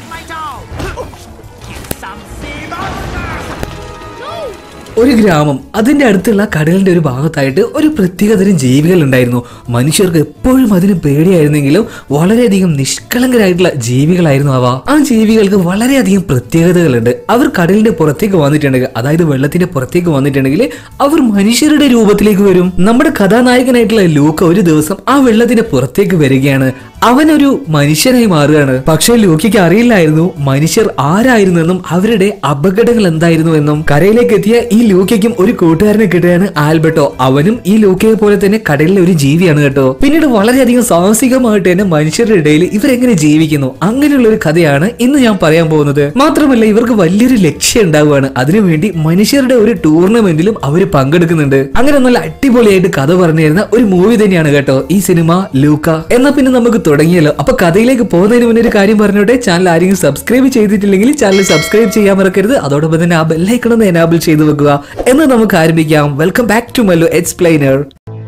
ഒരു ഗ്രാമം അതിന്റെ അടുത്തുള്ള കടലിന്റെ ഒരു ഭാഗത്തായിട്ട് ഒരു പ്രത്യേകതരം ജീവികൾ ഉണ്ടായിരുന്നു മനുഷ്യർക്ക് എപ്പോഴും അതിന് പേടിയായിരുന്നെങ്കിലും വളരെയധികം നിഷ്കളങ്കരായിട്ടുള്ള ജീവികളായിരുന്നു അവ ആ ജീവികൾക്ക് വളരെയധികം പ്രത്യേകതകളുണ്ട് അവർ കടലിന്റെ പുറത്തേക്ക് വന്നിട്ടുണ്ടെങ്കിൽ അതായത് വെള്ളത്തിന്റെ പുറത്തേക്ക് വന്നിട്ടുണ്ടെങ്കിൽ അവർ മനുഷ്യരുടെ രൂപത്തിലേക്ക് വരും നമ്മുടെ കഥാനായകനായിട്ടുള്ള ലൂക്ക ഒരു ദിവസം ആ വെള്ളത്തിന്റെ പുറത്തേക്ക് വരികയാണ് അവനൊരു മനുഷ്യനായി മാറുകയാണ് പക്ഷേ ലൂക്കിക്ക് അറിയില്ലായിരുന്നു മനുഷ്യർ ആരായിരുന്നെന്നും അവരുടെ അപകടങ്ങൾ എന്തായിരുന്നു എന്നും കരയിലേക്ക് എത്തിയ ഈ ലൂക്കയ്ക്കും ഒരു കൂട്ടുകാരനെ കിട്ടുകയാണ് ആൽബർട്ടോ അവനും ഈ ലൂക്കയെ പോലെ തന്നെ കടലിലെ ഒരു ജീവിയാണ് കേട്ടോ പിന്നീട് വളരെയധികം സാഹസികമായിട്ട് തന്നെ മനുഷ്യരുടെ ഇടയിൽ ഇവരെങ്ങനെ ജീവിക്കുന്നു അങ്ങനെയുള്ള ഒരു കഥയാണ് ഇന്ന് ഞാൻ പറയാൻ പോകുന്നത് മാത്രമല്ല ഇവർക്ക് വലിയൊരു ലക്ഷ്യം ഉണ്ടാവുകയാണ് അതിനുവേണ്ടി മനുഷ്യരുടെ ഒരു ടൂർണമെന്റിലും അവർ പങ്കെടുക്കുന്നുണ്ട് അങ്ങനെ നല്ല അടിപൊളിയായിട്ട് കഥ പറഞ്ഞു തരുന്ന ഒരു മൂവി തന്നെയാണ് കേട്ടോ ഈ സിനിമ ലൂക്ക എന്നാ പിന്നെ നമുക്ക് തുടങ്ങിയല്ലോ അപ്പൊ കഥയിലേക്ക് പോകുന്നതിന് മുന്നേ ഒരു കാര്യം പറഞ്ഞോട്ടെ ചാനൽ ആരെങ്കിലും സബ്സ്ക്രൈബ് ചെയ്തിട്ടില്ലെങ്കിൽ ചാനൽ സബ്സ്ക്രൈബ് ചെയ്യാൻ മറക്കരുത് അതോടൊപ്പം തന്നെ ആ ബെല്ലൈക്കൺ ഒന്ന് എനാബിൾ ചെയ്ത് വെക്കുക എന്ന് നമുക്ക് ആരംഭിക്കാം welcome back to Mallu Explainer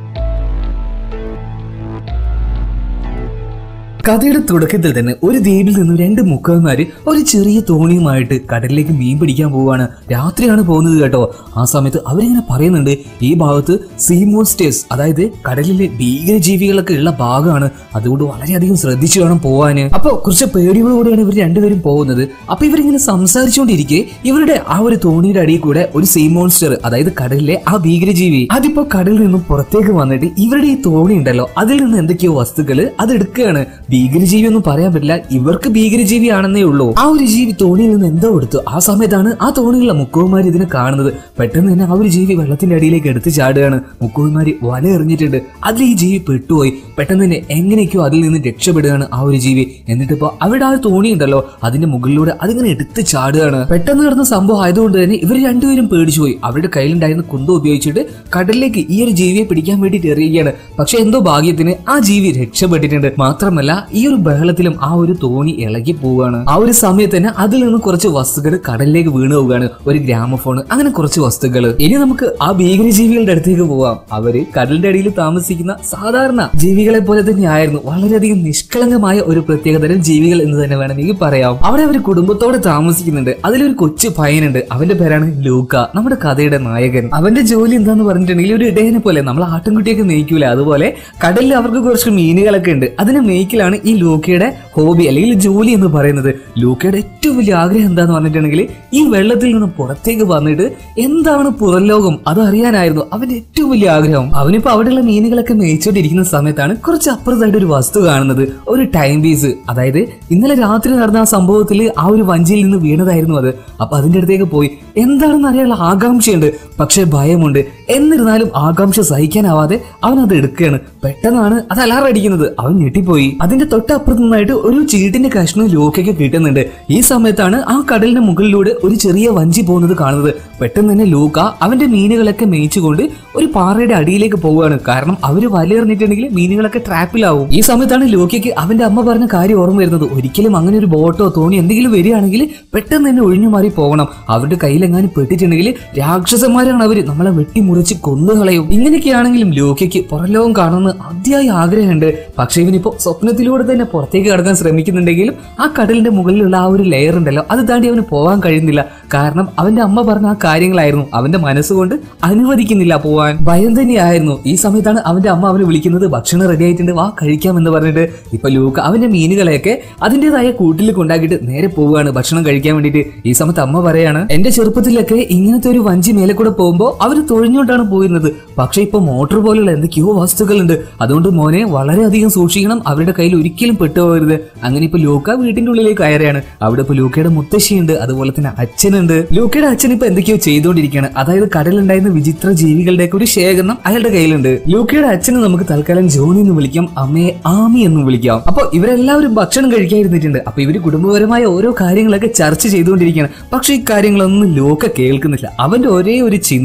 കഥയുടെ തുടക്കത്തിൽ തന്നെ ഒരു ദ്വീപിൽ നിന്നും രണ്ട് മുക്കന്മാര് ഒരു ചെറിയ തോണിയുമായിട്ട് കടലിലേക്ക് മീൻ പിടിക്കാൻ പോവാണ് രാത്രിയാണ് പോകുന്നത് കേട്ടോ ആ സമയത്ത് അവരിങ്ങനെ പറയുന്നുണ്ട് ഈ ഭാഗത്ത് സീ മോൺസ്റ്റേഴ്സ് അതായത് കടലിലെ ഭീകരജീവികളൊക്കെ ഉള്ള ഭാഗമാണ് അതുകൊണ്ട് വളരെയധികം ശ്രദ്ധിച്ചു വേണം പോവാന് അപ്പൊ കുറച്ച് പേടിയോടുകൂടിയാണ് ഇവർ രണ്ടുപേരും പോകുന്നത് അപ്പൊ ഇവരിങ്ങനെ സംസാരിച്ചുകൊണ്ടിരിക്കെ ഇവരുടെ ആ ഒരു തോണിയുടെ അടിയിൽ കൂടെ ഒരു സീ മോൺസ്റ്റർ അതായത് കടലിലെ ആ ഭീകരജീവി അതിപ്പോ കടലിൽ നിന്നും പുറത്തേക്ക് വന്നിട്ട് ഇവരുടെ ഈ തോണി ഉണ്ടല്ലോ അതിൽ നിന്ന് എന്തൊക്കെയോ വസ്തുക്കള് അത് എടുക്കുകയാണ് ഭീകരജീവി ഒന്നും പറയാൻ പറ്റില്ല ഇവർക്ക് ഭീകരജീവി ആണെന്നേ ഉള്ളൂ ആ ഒരു ജീവി തോണിയിൽ നിന്ന് എന്തോ എടുത്തു ആ സമയത്താണ് ആ തോണിയിലുള്ള മുക്കുവന്മാർ ഇതിനെ കാണുന്നത് പെട്ടെന്ന് തന്നെ ആ ഒരു ജീവി വെള്ളത്തിന്റെ അടിയിലേക്ക് എടുത്ത് ചാടുകയാണ് മുക്കുവന്മാര് വല എറിഞ്ഞിട്ടുണ്ട് അതിൽ ഈ ജീവി പെട്ടുപോയി പെട്ടെന്ന് തന്നെ എങ്ങനെയൊക്കെയോ അതിൽ നിന്ന് രക്ഷപ്പെടുകയാണ് ആ ഒരു ജീവി എന്നിട്ടിപ്പോ അവിടെ ആ ഒരു തോണി ഉണ്ടല്ലോ അതിന്റെ മുകളിലൂടെ അതിങ്ങനെ എടുത്ത് ചാടുകയാണ് പെട്ടെന്ന് നടന്ന സംഭവം ആയതുകൊണ്ട് തന്നെ ഇവർ രണ്ടുപേരും പേടിച്ചു പോയി അവരുടെ കയ്യിലുണ്ടായിരുന്ന കുന്തം ഉപയോഗിച്ചിട്ട് കടലിലേക്ക് ഈ ഒരു ജീവിയെ പിടിക്കാൻ വേണ്ടിയിട്ട് എറിയുകയാണ് പക്ഷെ എന്തോ ഭാഗ്യത്തിന് ആ ജീവി രക്ഷപ്പെട്ടിട്ടുണ്ട് മാത്രമല്ല ഈ ഒരു ബഹളത്തിലും ആ ഒരു തോണി ഇളകി പോവുകയാണ് ആ ഒരു സമയത്ത് തന്നെ അതിൽ നിന്ന് കുറച്ച് വസ്തുക്കൾ കടലിലേക്ക് വീണു പോവുകയാണ് ഒരു ഗ്രാമഫോൺ അങ്ങനെ കുറച്ച് വസ്തുക്കൾ ഇനി നമുക്ക് ആ ഭീകരജീവികളുടെ അടുത്തേക്ക് പോവാം അവര് കടലിന്റെ അടിയിൽ താമസിക്കുന്ന സാധാരണ ജീവികളെ പോലെ തന്നെയായിരുന്നു വളരെയധികം നിഷ്കളങ്കമായ ഒരു പ്രത്യേകതരം ജീവികൾ എന്ന് തന്നെ വേണമെങ്കിൽ പറയാം അവിടെ അവർ കുടുംബത്തോടെ താമസിക്കുന്നുണ്ട് അതിലൊരു കൊച്ചു പയ്യനുണ്ട് അവന്റെ പേരാണ് ലൂക്ക നമ്മുടെ കഥയുടെ നായകൻ അവന്റെ ജോലി എന്താന്ന് പറഞ്ഞിട്ടുണ്ടെങ്കിൽ ഒരു ഇടയനെ പോലെ നമ്മൾ ആട്ടിൻകുട്ടിയൊക്കെ മേയ്ക്കൂല അതുപോലെ കടലിൽ അവർക്ക് കുറച്ച് മീനുകളൊക്കെ ഉണ്ട് അതിനെ മേയ്ക്കലാണ് ഈ ലൂക്കയുടെ ഹോബി അല്ലെങ്കിൽ ജോലി എന്ന് പറയുന്നത് ലൂക്കയുടെ ഏറ്റവും വലിയ ആഗ്രഹം എന്താന്ന് പറഞ്ഞിട്ടുണ്ടെങ്കിൽ ഈ വെള്ളത്തിൽ നിന്ന് പുറത്തേക്ക് വന്നിട്ട് എന്താണ് പുറം ലോകം അത് അറിയാനായിരുന്നു അവന്റെ ഏറ്റവും വലിയ ആഗ്രഹം അവനിപ്പോ അവിടെയുള്ള മീനുകളൊക്കെ മേയിച്ചോണ്ടിരിക്കുന്ന സമയത്താണ് കുറച്ച് അപ്പുറത്തായിട്ട് ഒരു വസ്തു കാണുന്നത് ഒരു ടൈം പീസ് അതായത് ഇന്നലെ രാത്രി നടന്ന ആ സംഭവത്തിൽ ആ ഒരു വഞ്ചിയിൽ നിന്ന് വീണതായിരുന്നു അത് അപ്പൊ അതിന്റെ അടുത്തേക്ക് പോയി എന്താണെന്ന് അറിയാനുള്ള ആകാംക്ഷയുണ്ട് പക്ഷെ ഭയമുണ്ട് എന്നിരുന്നാലും ആകാംക്ഷ സഹിക്കാനാവാതെ അവൻ അത് എടുക്കുകയാണ് പെട്ടെന്നാണ് അത് അലാറം അടിക്കുന്നത് അവൻ ഞെട്ടിപ്പോയി അതിന്റെ തൊട്ടപ്പുറത്ത് നിന്നായിട്ട് ഒരു ചീട്ടിന്റെ കഷ്ണം ലോക്കയ്ക്ക് കിട്ടുന്നുണ്ട് ഈ സമയത്താണ് ആ കടലിന്റെ മുകളിലൂടെ ഒരു ചെറിയ വഞ്ചി പോകുന്നത് കാണുന്നത് പെട്ടെന്ന് തന്നെ ലൂക്ക അവന്റെ മീനുകളൊക്കെ മേയിച്ചുകൊണ്ട് ഒരു പാറയുടെ അടിയിലേക്ക് പോവുകയാണ് കാരണം അവര് വലയെറിഞ്ഞിട്ടുണ്ടെങ്കിൽ മീനുകളൊക്കെ ട്രാപ്പിലാവും ഈ സമയത്താണ് ലോക്കയ്ക്ക് അവന്റെ അമ്മ പറഞ്ഞ കാര്യം ഓർമ്മ വരുന്നത് ഒരിക്കലും അങ്ങനെ ഒരു ബോട്ടോ തോണി എന്തെങ്കിലും വരികയാണെങ്കിൽ പെട്ടെന്ന് തന്നെ ഒഴിഞ്ഞു മാറി പോകണം അവരുടെ കയ്യിലെങ്ങാനും പെട്ടിട്ടുണ്ടെങ്കിൽ രാക്ഷസന്മാരാണ് അവര് നമ്മളെ വെട്ടിമുറിച്ച് കൊന്നുകളയും ഇങ്ങനെയൊക്കെയാണെങ്കിലും ലോക്കയ്ക്ക് പുറംലോകം കാണുന്ന അതിയായ ആഗ്രഹമുണ്ട് പക്ഷെ ഇവനിപ്പോ സ്വപ്നത്തിലൂടെ തന്നെ പുറത്തേക്ക് കടക്കാൻ ശ്രമിക്കുന്നുണ്ടെങ്കിലും ആ കടലിന്റെ മുകളിലുള്ള ആ ഒരു ലെയർ ഉണ്ടല്ലോ അത് താണ്ടി അവന് പോകാൻ കഴിയുന്നില്ല കാരണം അവന്റെ അമ്മ പറഞ്ഞ ആ കാര്യങ്ങളായിരുന്നു അവന്റെ മനസ്സുകൊണ്ട് അനുവദിക്കുന്നില്ല പോവാൻ ഭയം തന്നെയായിരുന്നു ഈ സമയത്താണ് അവന്റെ അമ്മ അവന് വിളിക്കുന്നത് ഭക്ഷണം റെഡി ആയിട്ടുണ്ട് വാ കഴിക്കാം എന്ന് പറഞ്ഞിട്ട് ഇപ്പൊ ലൂക്ക അവന്റെ മീനുകളെയൊക്കെ അതിന്റേതായ കൂട്ടിൽ കൊണ്ടാക്കിയിട്ട് നേരെ പോവുകയാണ് ഭക്ഷണം കഴിക്കാൻ വേണ്ടിയിട്ട് ഈ സമയത്ത് അമ്മ പറയാണ് എന്റെ ചെറുപ്പത്തിലൊക്കെ ഇങ്ങനത്തെ ഒരു വഞ്ചി മേലെ കൂടെ പോകുമ്പോൾ അവര് തൊഴിഞ്ഞോണ്ടാണ് പോയിരുന്നത് പക്ഷെ ഇപ്പൊ മോട്ടോർ പോലുള്ള എന്തൊക്കെയോ വസ്തുക്കളുണ്ട് അതുകൊണ്ട് മോനെ വളരെയധികം സൂക്ഷിക്കണം അവരുടെ കയ്യിൽ ഒരിക്കലും പെട്ടുപോകരുത് അങ്ങനെ ഇപ്പൊ ലൂക്ക വീട്ടിന്റെ ഉള്ളിലേക്ക് കയറിയാണ് അവിടെ ഇപ്പൊ ലൂക്കയുടെ മുത്തശ്ശിയുണ്ട് അതുപോലെ തന്നെ അച്ഛനുണ്ട് ലൂക്കയുടെ അച്ഛൻ ഇപ്പൊ എന്തൊക്കെയോ ചെയ്തുകൊണ്ടിരിക്കുകയാണ് അതായത് കടലുണ്ടായിരുന്ന വിചിത്ര ജീവികളുടെ ഒരു ശേഖരണം അയാളുടെ കയ്യിലുണ്ട് ലൂക്കയുടെ അച്ഛനെ നമുക്ക് തൽക്കാലം ജോണി എന്ന് വിളിക്കാം അമ്മയെ ആമി എന്നും വിളിക്കാം അപ്പൊ ഇവരെല്ലാവരും ഭക്ഷണം കഴിക്കാതിരുന്നിട്ടുണ്ട് അപ്പൊ ഇവര് കുടുംബപരമായ ഓരോ കാര്യങ്ങളൊക്കെ ചർച്ച ചെയ്തുകൊണ്ടിരിക്കുകയാണ് പക്ഷെ ഈ കാര്യങ്ങളൊന്നും ലോക്ക കേൾക്കുന്നില്ല അവന്റെ ഒരേ ഒരു ചിന്ത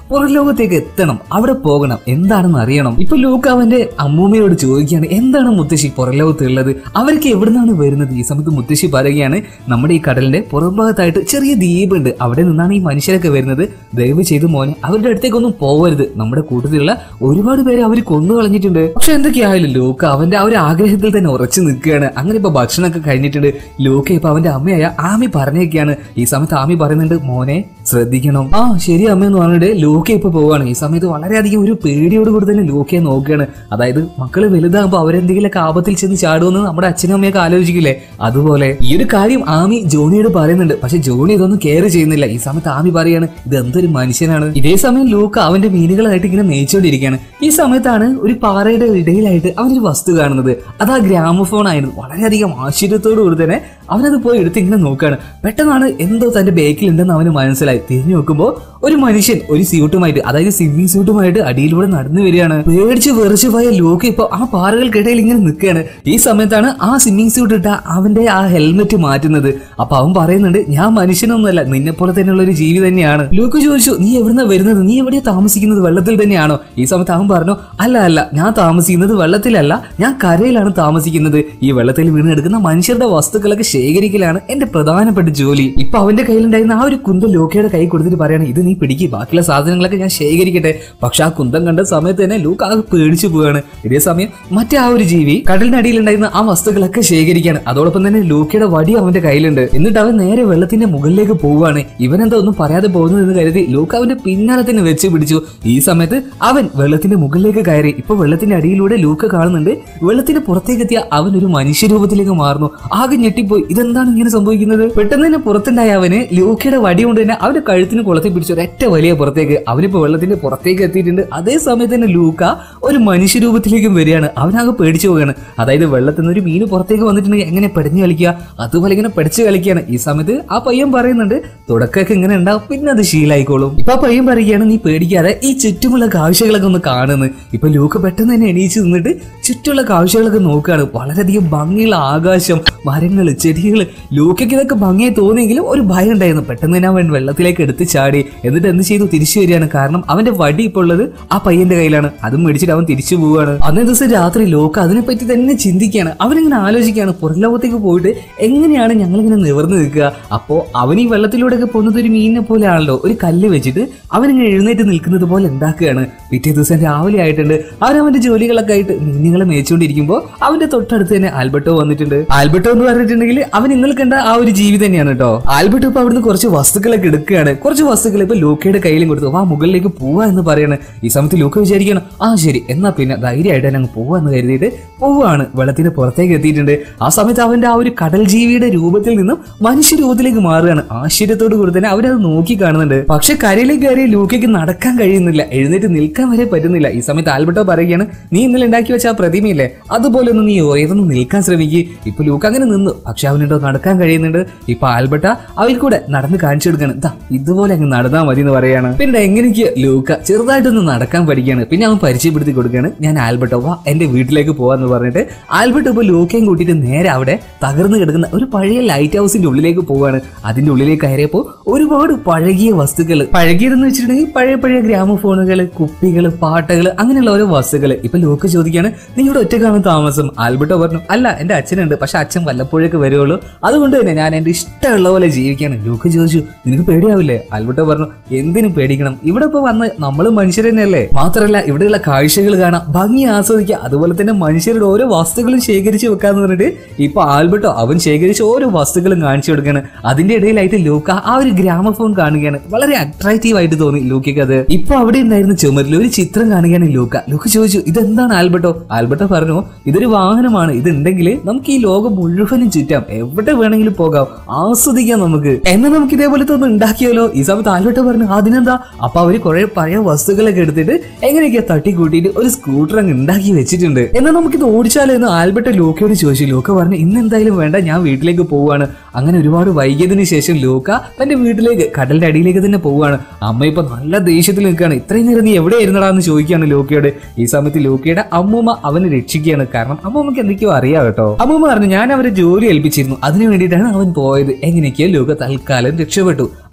പുറം ലോകത്തേക്ക് എത്തണം അവിടെ പോകണം എന്താണെന്ന് അറിയണം ഇപ്പൊ ലൂക്ക് അവന്റെ അമ്മൂമ്മയോട് ചോദിക്കുകയാണ് എന്താണ് മുത്തശ്ശി പുറം ലോകത്തുള്ളത് അവർക്ക് എവിടുന്നാണ് വരുന്നത് ഈ സമയത്ത് മുത്തശ്ശി പറയുകയാണ് നമ്മുടെ ഈ കടലിന്റെ പുറംഭാഗത്തായിട്ട് ചെറിയ ദ്വീപുണ്ട് അവിടെ നിന്നാണ് ഈ മനുഷ്യരൊക്കെ വരുന്നത് ദയവ് ചെയ്ത് മോനെ അവരുടെ അടുത്തേക്കൊന്നും പോവരുത് നമ്മുടെ കൂട്ടത്തിലുള്ള ഒരുപാട് പേരെ അവർ കൊന്നു കളഞ്ഞിട്ടുണ്ട് പക്ഷെ എന്തൊക്കെയായാലും ലൂക്ക് അവന്റെ ആ ഒരു ആഗ്രഹത്തിൽ തന്നെ ഉറച്ചു നിൽക്കുകയാണ് അങ്ങനെ ഇപ്പൊ ഭക്ഷണമൊക്കെ കഴിഞ്ഞിട്ടുണ്ട് ലൂക്ക് ഇപ്പൊ അവന്റെ അമ്മയായ ആമി പറഞ്ഞേക്കാണ് ഈ സമയത്ത് ആമി പറയുന്നുണ്ട് മോനെ ശ്രദ്ധിക്കണം ആ ശരി അമ്മ എന്ന് പറഞ്ഞിട്ട് ലൂക്ക ഇപ്പൊ പോവാണ് ഈ സമയത്ത് വളരെയധികം ഒരു പേടിയോട് കൂടി തന്നെ ലൂക്കയെ നോക്കുകയാണ് അതായത് മക്കള് വലുതാകുമ്പോ അവരെന്തെങ്കിലുമൊക്കെ ആപത്തിൽ ചെന്ന് ചാടുമെന്ന് നമ്മുടെ അച്ഛനും അമ്മയൊക്കെ ആലോചിക്കില്ലേ അതുപോലെ ഈ ഒരു കാര്യം ആമി ജോണിയോട് പറയുന്നുണ്ട് പക്ഷെ ജോണി ഇതൊന്നും കെയർ ചെയ്യുന്നില്ല ഈ സമയത്ത് ആമി പറയാണ് ഇത് എന്തൊരു മനുഷ്യനാണ് ഇതേ സമയം ലൂക്ക അവന്റെ മീനുകളായിട്ട് ഇങ്ങനെ മേയിച്ചുകൊണ്ടിരിക്കുകയാണ് ഈ സമയത്താണ് ഒരു പാറയുടെ ഇടയിലായിട്ട് അവനൊരു വസ്തു കാണുന്നത് അത് ആ ഗ്രാമഫോൺ ആയിരുന്നു വളരെയധികം ആശ്ചര്യത്തോടു കൂടി തന്നെ അവനത് പോയി എടുത്ത് ഇങ്ങനെ നോക്കുകയാണ് പെട്ടെന്നാണ് എന്തോ തന്റെ ബേക്കിൽ ഉണ്ടെന്ന് അവന് മനസ്സിലായി തിരിഞ്ഞു നോക്കുമ്പോൾ ഒരു മനുഷ്യൻ ഒരു സ്യൂട്ടുമായിട്ട് അതായത് സ്വിമ്മിംഗ് സ്യൂട്ടുമായിട്ട് അടിയിലൂടെ നടന്നു വരികയാണ് പേടിച്ച് വെറിച്ചു പോയ ലോക്ക് ഇപ്പൊ ആ പാറകൾക്കിടയിൽ ഇങ്ങനെ നിൽക്കുകയാണ് ഈ സമയത്താണ് ആ സ്വിമ്മിംഗ് സ്യൂട്ട് ഇട്ട അവന്റെ ആ ഹെൽമെറ്റ് മാറ്റുന്നത് അപ്പൊ അവൻ പറയുന്നുണ്ട് ഞാൻ മനുഷ്യനൊന്നുമല്ല നിന്നെ പോലെ തന്നെയുള്ള ഒരു ജീവി തന്നെയാണ് ലൂക്ക് ചോദിച്ചു നീ എവിടുന്ന വരുന്നത് നീ എവിടെയാ താമസിക്കുന്നത് വെള്ളത്തിൽ തന്നെയാണോ ഈ സമയത്ത് അവൻ പറഞ്ഞു അല്ല അല്ല ഞാൻ താമസിക്കുന്നത് വെള്ളത്തിലല്ല ഞാൻ കരയിലാണ് താമസിക്കുന്നത് ഈ വെള്ളത്തിൽ വീണെടുക്കുന്ന മനുഷ്യരുടെ വസ്തുക്കളൊക്കെ ശേഖരിക്കലാണ് എന്റെ പ്രധാനപ്പെട്ട ജോലി ഇപ്പൊ അവന്റെ കയ്യിലുണ്ടായിരുന്ന ആ ഒരു കുന്തം ലോക്കയുടെ കൈ കൊടുത്തിട്ട് പറയാണ് ഇത് നീ പിടിക്ക് ബാക്കിയുള്ള സാധനങ്ങളൊക്കെ ഞാൻ ശേഖരിക്കട്ടെ പക്ഷെ ആ കുന്തം കണ്ട സമയത്ത് തന്നെ ലൂക്ക് ആകെ പേടിച്ചു പോവാണ് ഇതേ സമയം മറ്റേ ആ ഒരു ജീവി കടലിനടിയിലുണ്ടായിരുന്ന ആ വസ്തുക്കളൊക്കെ ശേഖരിക്കാണ് അതോടൊപ്പം തന്നെ ലൂക്കയുടെ വടി അവന്റെ കയ്യിലുണ്ട് എന്നിട്ട് അവൻ നേരെ വെള്ളത്തിന്റെ മുകളിലേക്ക് പോവുകയാണ് ഇവനെന്താ ഒന്നും പറയാതെ പോകുന്നത് എന്ന് കരുതി ലൂക്ക് അവന്റെ പിന്നാലെ തന്നെ വെച്ച് പിടിച്ചു ഈ സമയത്ത് അവൻ വെള്ളത്തിന്റെ മുകളിലേക്ക് കയറി ഇപ്പൊ വെള്ളത്തിന്റെ അടിയിലൂടെ ലൂക്ക് കാണുന്നുണ്ട് വെള്ളത്തിന്റെ പുറത്തേക്ക് എത്തിയ അവൻ ഒരു മനുഷ്യരൂപത്തിലേക്ക് മാറുന്നു ആകെ ഞെട്ടിപ്പോയി ഇതെന്താണ് ഇങ്ങനെ സംഭവിക്കുന്നത് പെട്ടെന്ന് തന്നെ പുറത്തുണ്ടായ അവന് ലൂക്കയുടെ വടി കൊണ്ട് തന്നെ അവന്റെ കഴുത്തിന് കുളത്തി പിടിച്ചു ഒരൊറ്റ വലിയ പുറത്തേക്ക് അവനിപ്പോ വെള്ളത്തിന്റെ പുറത്തേക്ക് എത്തിയിട്ടുണ്ട് അതേ സമയത്ത് തന്നെ ലൂക്ക ഒരു മനുഷ്യരൂപത്തിലേക്കും വരികയാണ് അവനാകെ പേടിച്ചു പോവുകയാണ് അതായത് വെള്ളത്തിൽ നിന്ന് ഒരു മീന് പുറത്തേക്ക് വന്നിട്ടുണ്ടെങ്കിൽ എങ്ങനെ പെടഞ്ഞു കളിക്കുക അതുപോലെ ഇങ്ങനെ പെടച്ച് കളിക്കുകയാണ് ഈ സമയത്ത് ആ പയ്യൻ പറയുന്നുണ്ട് തുടക്കമൊക്കെ ഇങ്ങനെ ഉണ്ടാവും പിന്നെ അത് ശീലായിക്കോളും ഇപ്പൊ ആ പയ്യൻ പറയുകയാണ് നീ പേടിക്കാതെ ഈ ചുറ്റുമുള്ള കാഴ്ചകളൊക്കെ ഒന്ന് കാണുന്നു ഇപ്പൊ ലൂക്ക് പെട്ടെന്ന് തന്നെ എണീച്ച് നിന്നിട്ട് ചുറ്റുമുള്ള കാഴ്ചകളൊക്കെ നോക്കുകയാണ് വളരെയധികം ഭംഗിയുള്ള ആകാശം മരങ്ങള് ചെടികള് ലൂക്കയ്ക്ക് ഇതൊക്കെ ഭംഗിയായി തോന്നിയെങ്കിലും ഒരു ഭയം ഉണ്ടായിരുന്നു പെട്ടെന്ന് തന്നെ അവൻ വെള്ളത്തിലേക്ക് എടുത്ത് ചാടി എന്നിട്ട് എന്ത് ചെയ്തു തിരിച്ചു വരികയാണ് കാരണം അവന്റെ വടി ഇപ്പോൾ ഉള്ളത് ആ പയ്യന്റെ കയ്യിലാണ് അതും മേടിച്ചിട്ട് അവൻ തിരിച്ചു പോവുകയാണ് അന്നേ ദിവസം രാത്രി ലോക്ക് അതിനെപ്പറ്റി തന്നെ ചിന്തിക്കുകയാണ് അവനിങ്ങനെ ആലോചിക്കുകയാണ് പുറം ലോകത്തേക്ക് പോയിട്ട് എങ്ങനെയാണ് ഞങ്ങളിങ്ങനെ നിവർന്നു നിൽക്കുക അപ്പോ അവൻ ഈ വെള്ളത്തിലൂടെയൊക്കെ പോകുന്നത് ഒരു മീനിനെ പോലെയാണല്ലോ ഒരു കല്ല് വെച്ചിട്ട് അവനിങ്ങനെ എഴുന്നേറ്റ് നിൽക്കുന്നത് പോലെ ഉണ്ടാക്കുകയാണ് പിറ്റേ ദിവസം രാവിലെ ആയിട്ടുണ്ട് അവൻ അവന്റെ ജോലികളൊക്കെ ആയിട്ട് മീനുകളെ മേയിച്ചുകൊണ്ടിരിക്കുമ്പോൾ അവന്റെ തൊട്ടടുത്ത് തന്നെ ആൽബർട്ടോ വന്നിട്ടുണ്ട് ആൽബർട്ടോ എന്ന് പറഞ്ഞിട്ടുണ്ടെങ്കിൽ അവൻ നിങ്ങൾ കണ്ട ആ ഒരു ജീവി തന്നെയാണ് കേട്ടോ ആൽബർട്ടോ ഇപ്പൊ അവിടുന്ന് കുറച്ച് വസ്തുക്കളൊക്കെ എടുക്കുകയാണ് കുറച്ച് വസ്തുക്കൾ ഇപ്പൊ ലൂക്കയുടെ കയ്യിലും കൊടുത്തു ആ മുകളിലേക്ക് പോവാ എന്ന് പറയാണ് ഈ സമയത്ത് ലൂക്ക വിചാരിക്കണം ആ ശരി എന്നാ പിന്നെ ധൈര്യമായിട്ട് തന്നെ അങ്ങ് പോവാ എന്ന് കരുതിയിട്ട് പോവാണ് വെള്ളത്തിന്റെ പുറത്തേക്ക് എത്തിയിട്ടുണ്ട് ആ സമയത്ത് അവന്റെ ആ ഒരു കടൽ ജീവിയുടെ രൂപത്തിൽ നിന്നും മനുഷ്യ രൂപത്തിലേക്ക് മാറുകയാണ് ആശ്ചര്യത്തോട് കൂടി തന്നെ അവരത് നോക്കി കാണുന്നുണ്ട് പക്ഷെ കരയിലേക്ക് കയറി ലൂക്കയ്ക്ക് നടക്കാൻ കഴിയുന്നില്ല എഴുന്നേറ്റ് നിൽക്കാൻ വരെ പറ്റുന്നില്ല ഈ സമയത്ത് ആൽബർട്ടോ പറയുകയാണ് നീ ഇന്നലെ ഉണ്ടാക്കി വെച്ച ആ പ്രതിമയില്ലേ അതുപോലെ ഒന്ന് നീ ഉയർന്ന് നിൽക്കാൻ ശ്രമിക്കുക ഇപ്പൊ ലൂക്ക് അങ്ങനെ നിന്നു പക്ഷെ അവനുണ്ടോ നടക്കാൻ കഴിയുന്നുണ്ട് ഇപ്പൊ ആൽബർട്ട അവയിൽ കൂടെ നടന്ന് കാണിച്ചു കൊടുക്കാണ് ദാ ഇതുപോലെ അങ്ങ് നടന്നാ മതി എന്ന് പറയാണ് പിന്നെ എങ്ങനെയൊക്കെ ലൂക്ക ചെറുതായിട്ടൊന്ന് നടക്കാൻ പഠിക്കുകയാണ് പിന്നെ അവൻ പരിചയപ്പെടുത്തി കൊടുക്കുകയാണ് ഞാൻ ആൽബർട്ടോ വാ എന്റെ വീട്ടിലേക്ക് പോവാന്ന് പറഞ്ഞിട്ട് ആൽബർട്ടോ ഇപ്പൊ ലൂക്കയും കൂട്ടിയിട്ട് നേരെ അവിടെ തകർന്നു കിടക്കുന്ന ഒരു പഴയ ലൈറ്റ് ഹൗസിന്റെ ഉള്ളിലേക്ക് പോവാണ് അതിന്റെ ഉള്ളിലേക്ക് കയറിയപ്പോൾ ഒരുപാട് പഴകിയ വസ്തുക്കൾ പഴകിയതെന്ന് വെച്ചിട്ടുണ്ടെങ്കിൽ പഴയ പഴയ ഗ്രാമഫോണുകൾ കുപ്പികൾ പാട്ടകൾ അങ്ങനെയുള്ള ഓരോ വസ്തുക്കൾ ഇപ്പൊ ലൂക്ക് ചോദിക്കുകയാണ് നീ ഇവിടെ ഒറ്റക്കാണ് താമസം ആൽബർട്ടോ പറഞ്ഞു അല്ല എന്റെ അച്ഛനുണ്ട് പക്ഷെ അച്ഛൻ വല്ലപ്പോഴൊക്കെ വരുവുള്ളൂ അതുകൊണ്ട് തന്നെ ഞാൻ എന്റെ ഇഷ്ടമുള്ള പോലെ ജീവിക്കാണ് ലൂക്ക് ചോദിച്ചു നിനക്ക് പേടിയാവില്ലേ ആൽബർട്ടോ പറഞ്ഞു എന്തിനും പേടിക്കണം ഇവിടെ ഇപ്പൊ വന്ന് നമ്മൾ മനുഷ്യർ തന്നെയല്ലേ മാത്രമല്ല ഇവിടെയുള്ള കാഴ്ചകൾ കാണാം ഭംഗി ആസ്വദിക്കുക അതുപോലെ തന്നെ മനുഷ്യരുടെ ഓരോ വസ്തുക്കളും ശേഖരിച്ച് വെക്കാന്ന് പറഞ്ഞിട്ട് ഇപ്പൊ ആൽബർട്ടോ അവൻ ശേഖരിച്ച ഓരോ വസ്തുക്കളും കാണിച്ചു കൊടുക്കുകയാണ് അതിന്റെ ഇടയിലായിട്ട് ലൂക്ക ആ ഒരു ഗ്രാമഫോൺ കാണുകയാണ് വളരെ അട്രാക്റ്റീവ് ആയിട്ട് തോന്നി ലൂക്കയ്ക്ക് അത് ഇപ്പൊ അവിടെ ഉണ്ടായിരുന്ന ചുമരിൽ ഒരു ചിത്രം കാണുകയാണ് ലൂക്ക ലൂക്ക ചോദിച്ചു ഇതെന്താണ് ആൽബർട്ടോ ആൽബർട്ടോ പറഞ്ഞു ഇതൊരു വാഹനമാണ് ഇത് ഉണ്ടെങ്കിൽ നമുക്ക് ഈ ലോകം മുഴുവനും ചുറ്റാം എവിടെ വേണമെങ്കിലും പോകാം ആസ്വദിക്കാം നമുക്ക് എന്നാൽ നമുക്ക് ഇതേപോലത്തെ ഒന്ന് ഉണ്ടാക്കിയാലോ ഈ സമയത്ത് ആൽബർട്ടോ പറഞ്ഞു അതിനെന്താ അപ്പൊ അവര് കുറെ പഴയ വസ്തുക്കളൊക്കെ എടുത്തിട്ട് എങ്ങനെയൊക്കെ തട്ടിക്കൂട്ടിയിട്ട് ഒരു സ്കൂട്ടർ അങ്ങ് ഉണ്ടാക്കി വെച്ചിട്ടുണ്ട് എന്നാൽ നമുക്കിത് ഓടിച്ചാലോ എന്ന് ആൽബർട്ടോ ലോക്കയോട് ചോദിച്ചു ലോക്ക പറഞ്ഞു ഇന്ന് എന്തായാലും വേണ്ട ഞാൻ വീട്ടിലേക്ക് പോവാണ് അങ്ങനെ ഒരുപാട് വൈകിയതിനു ശേഷം ലോക്ക തന്റെ വീട്ടിലേക്ക് കടലിന്റെ അടിയിലേക്ക് തന്നെ പോവുകയാണ് അമ്മ ഇപ്പൊ നല്ല ദേഷ്യത്തിൽ നിൽക്കുകയാണ് ഇത്രയും നേരം നീ എവിടെയായിരുന്നടാ എന്ന് ചോദിക്കുകയാണ് ലോക്കയോട് ഈ സമയത്ത് ലോക്കയുടെ അമ്മൂമ്മ അവനെ രക്ഷിക്കുകയാണ് കാരണം അമ്മൂമ്മക്ക് എന്തൊക്കെയോ അറിയാം കേട്ടോ അമ്മൂമ്മ പറഞ്ഞു ഞാൻ അവരെ ജോലി ഏൽപ്പിച്ചിരുന്നു അതിനു വേണ്ടിയിട്ടാണ് അവൻ പോയത് എങ്ങനെയൊക്കെയോ ലോക തൽക്കാലം രക്ഷപ്പെട്ടു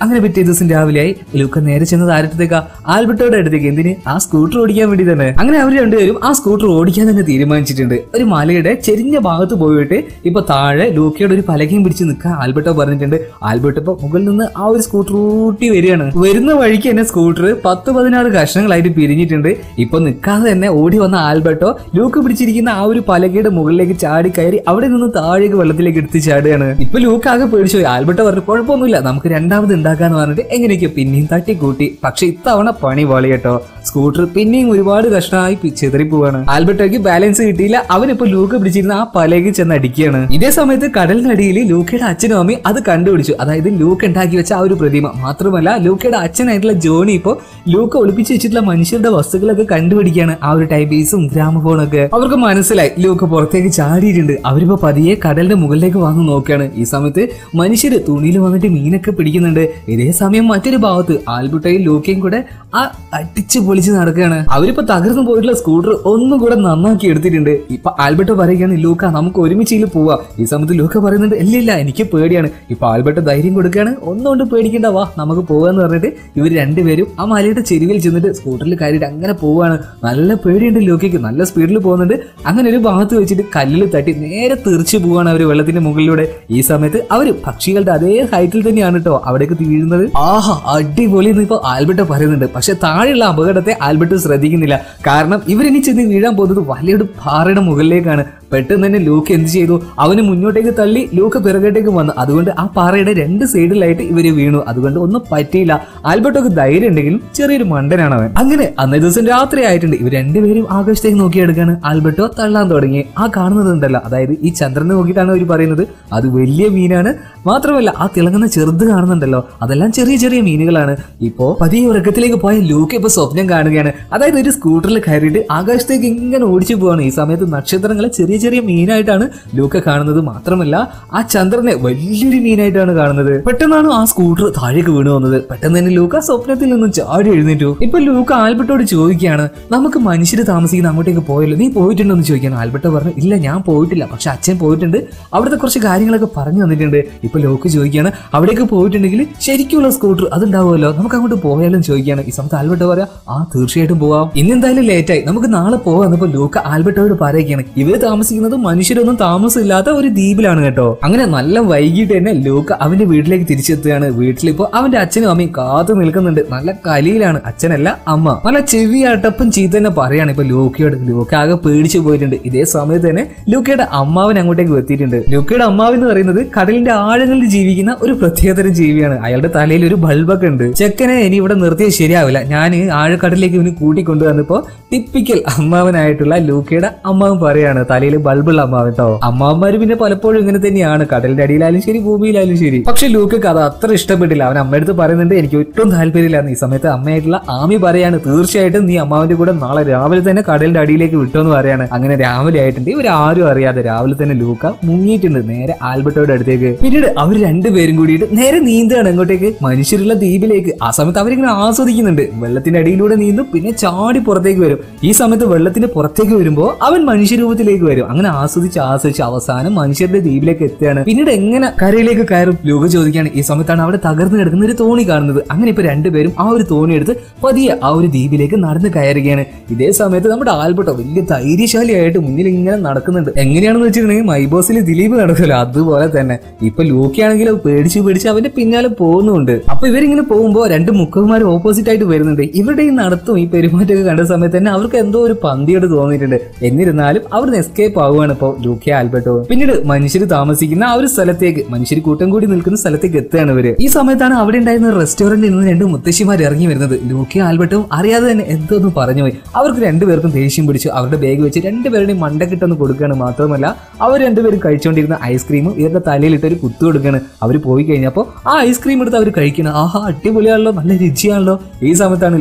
അങ്ങനെ പിറ്റേ ദിവസം രാവിലെയായി ലൂക്ക നേരെ ചെന്നത് ആരുടെ ആൽബർട്ടോയുടെ അടുത്തേക്ക് എന്തിന് ആ സ്കൂട്ടർ ഓടിക്കാൻ വേണ്ടി തന്നെ അങ്ങനെ അവർ രണ്ടുപേരും ആ സ്കൂട്ടർ ഓടിക്കാൻ തന്നെ തീരുമാനിച്ചിട്ടുണ്ട് ഒരു മലയുടെ ചെരിഞ്ഞ ഭാഗത്ത് പോയിട്ട് ഇപ്പൊ താഴെ ലൂക്കയുടെ ഒരു പലകയും പിടിച്ച് നിൽക്കാൻ ആൽബർട്ടോ പറഞ്ഞിട്ടുണ്ട് ആൽബർട്ടോ ഇപ്പൊ മുകളിൽ നിന്ന് ആ ഒരു സ്കൂട്ടർ ഊട്ടി വരികയാണ് വരുന്ന വഴിക്ക് തന്നെ സ്കൂട്ടർ പത്ത് പതിനാറ് കഷ്ണങ്ങളായിട്ട് പിരിഞ്ഞിട്ടുണ്ട് ഇപ്പൊ നിൽക്കാതെ തന്നെ ഓടി വന്ന ആൽബർട്ടോ ലൂക്ക് പിടിച്ചിരിക്കുന്ന ആ ഒരു പലകയുടെ മുകളിലേക്ക് ചാടി കയറി അവിടെ നിന്ന് താഴേക്ക് വെള്ളത്തിലേക്ക് എടുത്ത് ചാടുകയാണ് ഇപ്പൊ ലൂക്ക് ആകെ പേടിച്ചു പോയി ആൽബർട്ടോ പറഞ്ഞു കുഴപ്പമൊന്നുമില്ല നമുക്ക് രണ്ടാമത് ഉണ്ടാക്കാന്ന് പറഞ്ഞിട്ട് എങ്ങനെയൊക്കെ പിന്നെയും തട്ടിക്കൂട്ടി പക്ഷെ ഇത്തവണ പണി വളി കേട്ടോ സ്കൂട്ടർ പിന്നെയും ഒരുപാട് കഷ്ണമായി പി- ചിതറിപ്പോവാണ് ആൽബർട്ടോയ്ക്ക് ബാലൻസ് കിട്ടിയില്ല അവനിപ്പോ ലൂക്ക് പിടിച്ചിരുന്ന ആ പലകി ചെന്ന് അടിക്കുകയാണ് ഇതേ സമയത്ത് കടലിനടിയിൽ ലൂക്കയുടെ അച്ഛനും അമ്മയും അത് കണ്ടുപിടിച്ചു അതായത് ലൂക്ക് ഉണ്ടാക്കി വെച്ച ആ ഒരു പ്രതിമ മാത്രമല്ല ലൂക്കയുടെ അച്ഛനായിട്ടുള്ള ജോണി ഇപ്പോ ലൂക്ക് ഒളിപ്പിച്ച് വെച്ചിട്ടുള്ള മനുഷ്യരുടെ വസ്തുക്കളൊക്കെ കണ്ടുപിടിക്കുകയാണ് ആ ഒരു ടൈം പീസും ഗ്രാമഫോണും ഒക്കെ അവർക്ക് മനസ്സിലായി ലൂക്ക് പുറത്തേക്ക് ചാടിയിട്ടുണ്ട് അവരിപ്പോ പതിയെ കടലിന്റെ മുകളിലേക്ക് വന്ന് നോക്കുകയാണ് ഈ സമയത്ത് മനുഷ്യര് തുണിയിൽ വന്നിട്ട് മീനൊക്കെ പിടിക്കുന്നുണ്ട് ഇതേ സമയം മറ്റൊരു ഭാഗത്ത് ആൽബർട്ടയും ലൂക്കയും കൂടെ ആ അടിച്ചു പൊളിച്ച് നടക്കുകയാണ് അവരിപ്പോ തകർന്നു പോയിട്ടുള്ള സ്കൂട്ടർ ഒന്നും കൂടെ നന്നാക്കി എടുത്തിട്ടുണ്ട് ഇപ്പൊ ആൽബർട്ടോ പറയുകയാണ് ലൂക്ക നമുക്ക് ഒരുമിച്ച് ഇതിൽ പോവാം ഈ സമയത്ത് ലൂക്ക പറയുന്നുണ്ട് ഇല്ല ഇല്ല എനിക്ക് പേടിയാണ് ഇപ്പൊ ആൽബർട്ടോ ധൈര്യം കൊടുക്കുകയാണ് ഒന്നുകൊണ്ട് പേടിക്കണ്ട വാ നമുക്ക് പോവാന്ന് പറഞ്ഞിട്ട് ഇവർ രണ്ടുപേരും ആ മലയുടെ ചെരുവിൽ ചെന്നിട്ട് സ്കൂട്ടറിൽ കയറിയിട്ട് അങ്ങനെ പോവാണ് നല്ല പേടിയുണ്ട് ലൂക്കയ്ക്ക് നല്ല സ്പീഡിൽ പോകുന്നുണ്ട് അങ്ങനെ ഒരു ഭാഗത്ത് വെച്ചിട്ട് കല്ലിൽ തട്ടി നേരെ തെറിച്ച് പോവാണ് അവർ വെള്ളത്തിന്റെ മുകളിലൂടെ ഈ സമയത്ത് അവര് പക്ഷികളുടെ അതേ ഹൈറ്റിൽ തന്നെയാണ് കേട്ടോ അവിടേക്ക് വീഴുന്നത് ആഹാ അടിപൊളി എന്ന് ഇപ്പൊ ആൽബർട്ടോ പറയുന്നുണ്ട് പക്ഷെ താഴെയുള്ള അപകടത്തെ ആൽബർട്ടോ ശ്രദ്ധിക്കുന്നില്ല കാരണം ഇവരിനി ചെന്ന് വീഴാൻ പോകുന്നത് വലിയൊരു പാറയുടെ മുകളിലേക്കാണ് പെട്ടെന്ന് തന്നെ ലൂക്ക് എന്ത് ചെയ്തു അവന് മുന്നോട്ടേക്ക് തള്ളി ലൂക്ക് പിറകോട്ടേക്ക് വന്നു അതുകൊണ്ട് ആ പാറയുടെ രണ്ട് സൈഡിലായിട്ട് ഇവര് വീണു അതുകൊണ്ട് ഒന്നും പറ്റിയില്ല ആൽബർട്ടോക്ക് ധൈര്യം ഉണ്ടെങ്കിലും ചെറിയൊരു മണ്ടനാണ് അവൻ അങ്ങനെ അന്നേ ദിവസം രാത്രി ആയിട്ടുണ്ട് ഇവർ രണ്ടുപേരും ആകാശത്തേക്ക് നോക്കിയെടുക്കാണ് ആൽബർട്ടോ തള്ളാൻ തുടങ്ങി ആ കാണുന്നത് ഉണ്ടല്ലോ അതായത് ഈ ചന്ദ്രനെ നോക്കിയിട്ടാണ് അവർ പറയുന്നത് അത് വലിയ മീനാണ് മാത്രമല്ല ആ തിളങ്ങുന്ന ചെറുത് കാണുന്നുണ്ടല്ലോ അതെല്ലാം ചെറിയ ചെറിയ മീനുകളാണ് ഇപ്പോ പതിയെ ഉറക്കത്തിലേക്ക് പോയ ലൂക്ക് ഇപ്പൊ സ്വപ്നം കാണുകയാണ് അതായത് ഒരു സ്കൂട്ടറിൽ കയറിയിട്ട് ആകാശത്തേക്ക് ഇങ്ങനെ ഓടിച്ചു പോവാണ് ഈ സമയത്ത് നക്ഷത്രങ്ങളെ ചെറിയ ചെറിയ മീനായിട്ടാണ് ലൂക്ക കാണുന്നത് മാത്രമല്ല ആ ചന്ദ്രനെ വലിയൊരു മീനായിട്ടാണ് കാണുന്നത് പെട്ടെന്നാണ് ആ സ്കൂട്ടർ താഴേക്ക് വീണു വന്നത് പെട്ടെന്ന് തന്നെ ലൂക്ക സ്വപ്നത്തിൽ നിന്നും ചാടി എഴുന്നേറ്റു ഇപ്പൊ ലൂക്ക ആൽബർട്ടോട് ചോദിക്കുകയാണ് നമുക്ക് മനുഷ്യര് താമസിക്കുന്ന അങ്ങോട്ടേക്ക് പോയല്ലോ നീ പോയിട്ടുണ്ടോ എന്ന് ചോദിക്കാൻ ആൽബർട്ടോ പറഞ്ഞു ഇല്ല ഞാൻ പോയിട്ടില്ല പക്ഷെ അച്ഛൻ പോയിട്ടുണ്ട് അവിടുത്തെ കുറച്ച് കാര്യങ്ങളൊക്കെ പറഞ്ഞു തന്നിട്ടുണ്ട് ഇപ്പൊ ലോക്ക് ചോദിക്കുകയാണ് അവിടേക്ക് പോയിട്ടുണ്ടെങ്കിൽ ശരിക്കുള്ള സ്കൂട്ടർ അതുണ്ടാവുമല്ലോ നമുക്ക് അങ്ങോട്ട് പോയാലും ചോദിക്കുകയാണ് ഈ സമയത്ത് ആൽബർട്ടോ പറയാ ആ തീർച്ചയായിട്ടും പോവാം ഇന്നെന്തായാലും ലേറ്റായി നമുക്ക് നാളെ പോവാന്നപ്പോ ലൂക്ക ആൽബർട്ടോയോട് പറയുകയാണ് ഇവര് താമസിക്കുന്നത് മനുഷ്യരൊന്നും താമസമില്ലാത്ത ഒരു ദ്വീപിലാണ് കേട്ടോ അങ്ങനെ നല്ല വൈകിട്ട് തന്നെ ലൂക്ക അവന്റെ വീട്ടിലേക്ക് തിരിച്ചെത്തുകയാണ് വീട്ടിലിപ്പോ അവന്റെ അച്ഛനും അമ്മയും കാത്തു നിൽക്കുന്നുണ്ട് നല്ല കലിയിലാണ് അച്ഛനല്ല അമ്മ നല്ല ചെവിയാട്ടപ്പൻ ചീത്ത തന്നെ പറയാണ് ഇപ്പൊ ലൂക്കയോട് ലൂക്ക ആകെ പേടിച്ചു പോയിട്ടുണ്ട് ഇതേ സമയത്ത് തന്നെ ലൂക്കയുടെ അമ്മാവൻ അങ്ങോട്ടേക്ക് എത്തിയിട്ടുണ്ട് ലൂക്കയുടെ അമ്മാവൻ എന്ന് പറയുന്നത് കടലിന്റെ ആഴങ്ങളിൽ ജീവിക്കുന്ന ഒരു പ്രത്യേകതരം ജീവിയാണ് അയാളുടെ തലയിൽ ഒരു ബൾബൊക്കെ ഉണ്ട് ചെക്കനെ ഇനി ഇവിടെ നിർത്തിയത് ശരിയാവില്ല ഞാൻ ആഴക്കടലിലേക്ക് ഇവന് കൂട്ടിക്കൊണ്ടു വന്നപ്പോ ടിപ്പിക്കൽ അമ്മാവനായിട്ടുള്ള ലൂക്കയുടെ അമ്മാവൻ പറയാണ് തലയിൽ ബൾബുള്ള അമ്മാവൻ കേട്ടോ അമ്മാവന്മാര് പിന്നെ പലപ്പോഴും ഇങ്ങനെ തന്നെയാണ് കടലിന്റെ അടിയിലായാലും ശരി ഭൂമിയിലായാലും ശരി പക്ഷെ ലൂക്കക്ക് അത് അത്ര ഇഷ്ടപ്പെട്ടില്ല അവൻ അമ്മയടുത്ത് പറയുന്നുണ്ട് എനിക്ക് ഒട്ടും താല്പര്യമില്ല ഈ സമയത്ത് അമ്മയായിട്ടുള്ള ആമി പറയാണ് തീർച്ചയായിട്ടും നീ അമ്മാവന്റെ കൂടെ നാളെ രാവിലെ തന്നെ കടലിന്റെ അടിയിലേക്ക് വിട്ടോന്ന് പറയാണ് അങ്ങനെ രാവിലെ ആയിട്ടുണ്ട് ഇവർ ആരും അറിയാതെ രാവിലെ തന്നെ ലൂക്ക മുങ്ങിയിട്ടുണ്ട് നേരെ ആൽബർട്ടോയുടെ അടുത്തേക്ക് പിന്നീട് അവർ രണ്ടുപേരും കൂടിയിട്ട് നേരെ നീന്തുകയാണ് എങ്ങോട്ടേക്ക് മനുഷ്യരുള്ള ദ്വീപിലേക്ക് ആ സമയത്ത് അവരിങ്ങനെ ആസ്വദിക്കുന്നുണ്ട് വെള്ളത്തിന്റെ അടിയിലൂടെ നീന്തും പിന്നെ ചാടി പുറത്തേക്ക് വരും ഈ സമയത്ത് വെള്ളത്തിന്റെ പുറത്തേക്ക് വരുമ്പോ അവൻ മനുഷ്യരൂപത്തിലേക്ക് വരും അങ്ങനെ ആസ്വദിച്ച് ആസ്വദിച്ച് അവസാനം മനുഷ്യരുടെ ദ്വീപിലേക്ക് എത്തുകയാണ് പിന്നീട് എങ്ങനെ കരയിലേക്ക് കയറും ലൂക ചോദിക്കുകയാണ് ഈ സമയത്താണ് അവിടെ തകർന്നു കിടക്കുന്ന ഒരു തോണി കാണുന്നത് അങ്ങനെ ഇപ്പൊ രണ്ടുപേരും ആ ഒരു തോണി എടുത്ത് പതിയെ ആ ഒരു ദ്വീപിലേക്ക് നടന്ന് കയറുകയാണ് ഇതേ സമയത്ത് നമ്മുടെ ആൽബർട്ടോ വലിയ ധൈര്യശാലിയായിട്ട് മുന്നിൽ ഇങ്ങനെ നടക്കുന്നുണ്ട് എങ്ങനെയാണെന്ന് വെച്ചിട്ടുണ്ടെങ്കിൽ മൈബോസിൽ ദിലീപ് നടക്കുമല്ലോ അതുപോലെ തന്നെ ഇപ്പൊ ലൂക്കിയാണെങ്കിൽ പേടിച്ച് പേടിച്ച് അവന്റെ പിന്നാലെ പോകുന്നുണ്ട് അപ്പൊ ഇവരിങ്ങനെ പോകുമ്പോ രണ്ട് മുക്കന്മാർ ഓപ്പോസിറ്റ് ആയിട്ട് വരുന്നുണ്ട് ഇവരുടെ ഈ നടത്തും ഈ പെരുമാറ്റമൊക്കെ കണ്ട സമയത്ത് തന്നെ അവർക്ക് എന്തോ ഒരു പന്തിയോട് തോന്നിയിട്ടുണ്ട് എന്നിരുന്നാലും അവിടുന്ന് എസ്കേപ്പ് ആവുകയാണ് ഇപ്പോൾ ലൂക്കിയ ആൽബർട്ടോ പിന്നീട് മനുഷ്യർ താമസിക്കുന്ന ആ ഒരു സ്ഥലത്തേക്ക് മനുഷ്യർ കൂട്ടം കൂടി നിൽക്കുന്ന സ്ഥലത്തേക്ക് എത്തുകയാണ് ഇവര് ഈ സമയത്താണ് അവിടെ ഉണ്ടായിരുന്ന റെസ്റ്റോറന്റിൽ നിന്ന് രണ്ട് മുത്തശ്ശിമാർ ഇറങ്ങി വരുന്നത് ലൂക്കിയ ആൽബർട്ടും അറിയാതെ തന്നെ എന്തോന്ന് പറഞ്ഞു പോയി അവർക്ക് രണ്ടുപേർക്കും ദേഷ്യം പിടിച്ചു അവരുടെ ബാഗ് വെച്ച് രണ്ടുപേരുടെയും മണ്ടക്കിട്ടൊന്ന് കൊടുക്കുകയാണ് മാത്രമല്ല അവർ രണ്ടുപേരും കഴിച്ചുകൊണ്ടിരുന്ന ഐസ്ക്രീമും ഇവരുടെ തലയിലിട്ട് ഒരു കുത്തു കൊടുക്കുകയാണ് അവർ പോയി കഴിഞ്ഞപ്പോൾ ആ ഐസ്ക്രീം എടുത്ത് അവർ കഴിക്കണം ആഹാ അടിപൊളിയാണല്ലോ നല്ല രുചിയാണല്ലോ ഈ സമയത്താണ് ലൂക്ക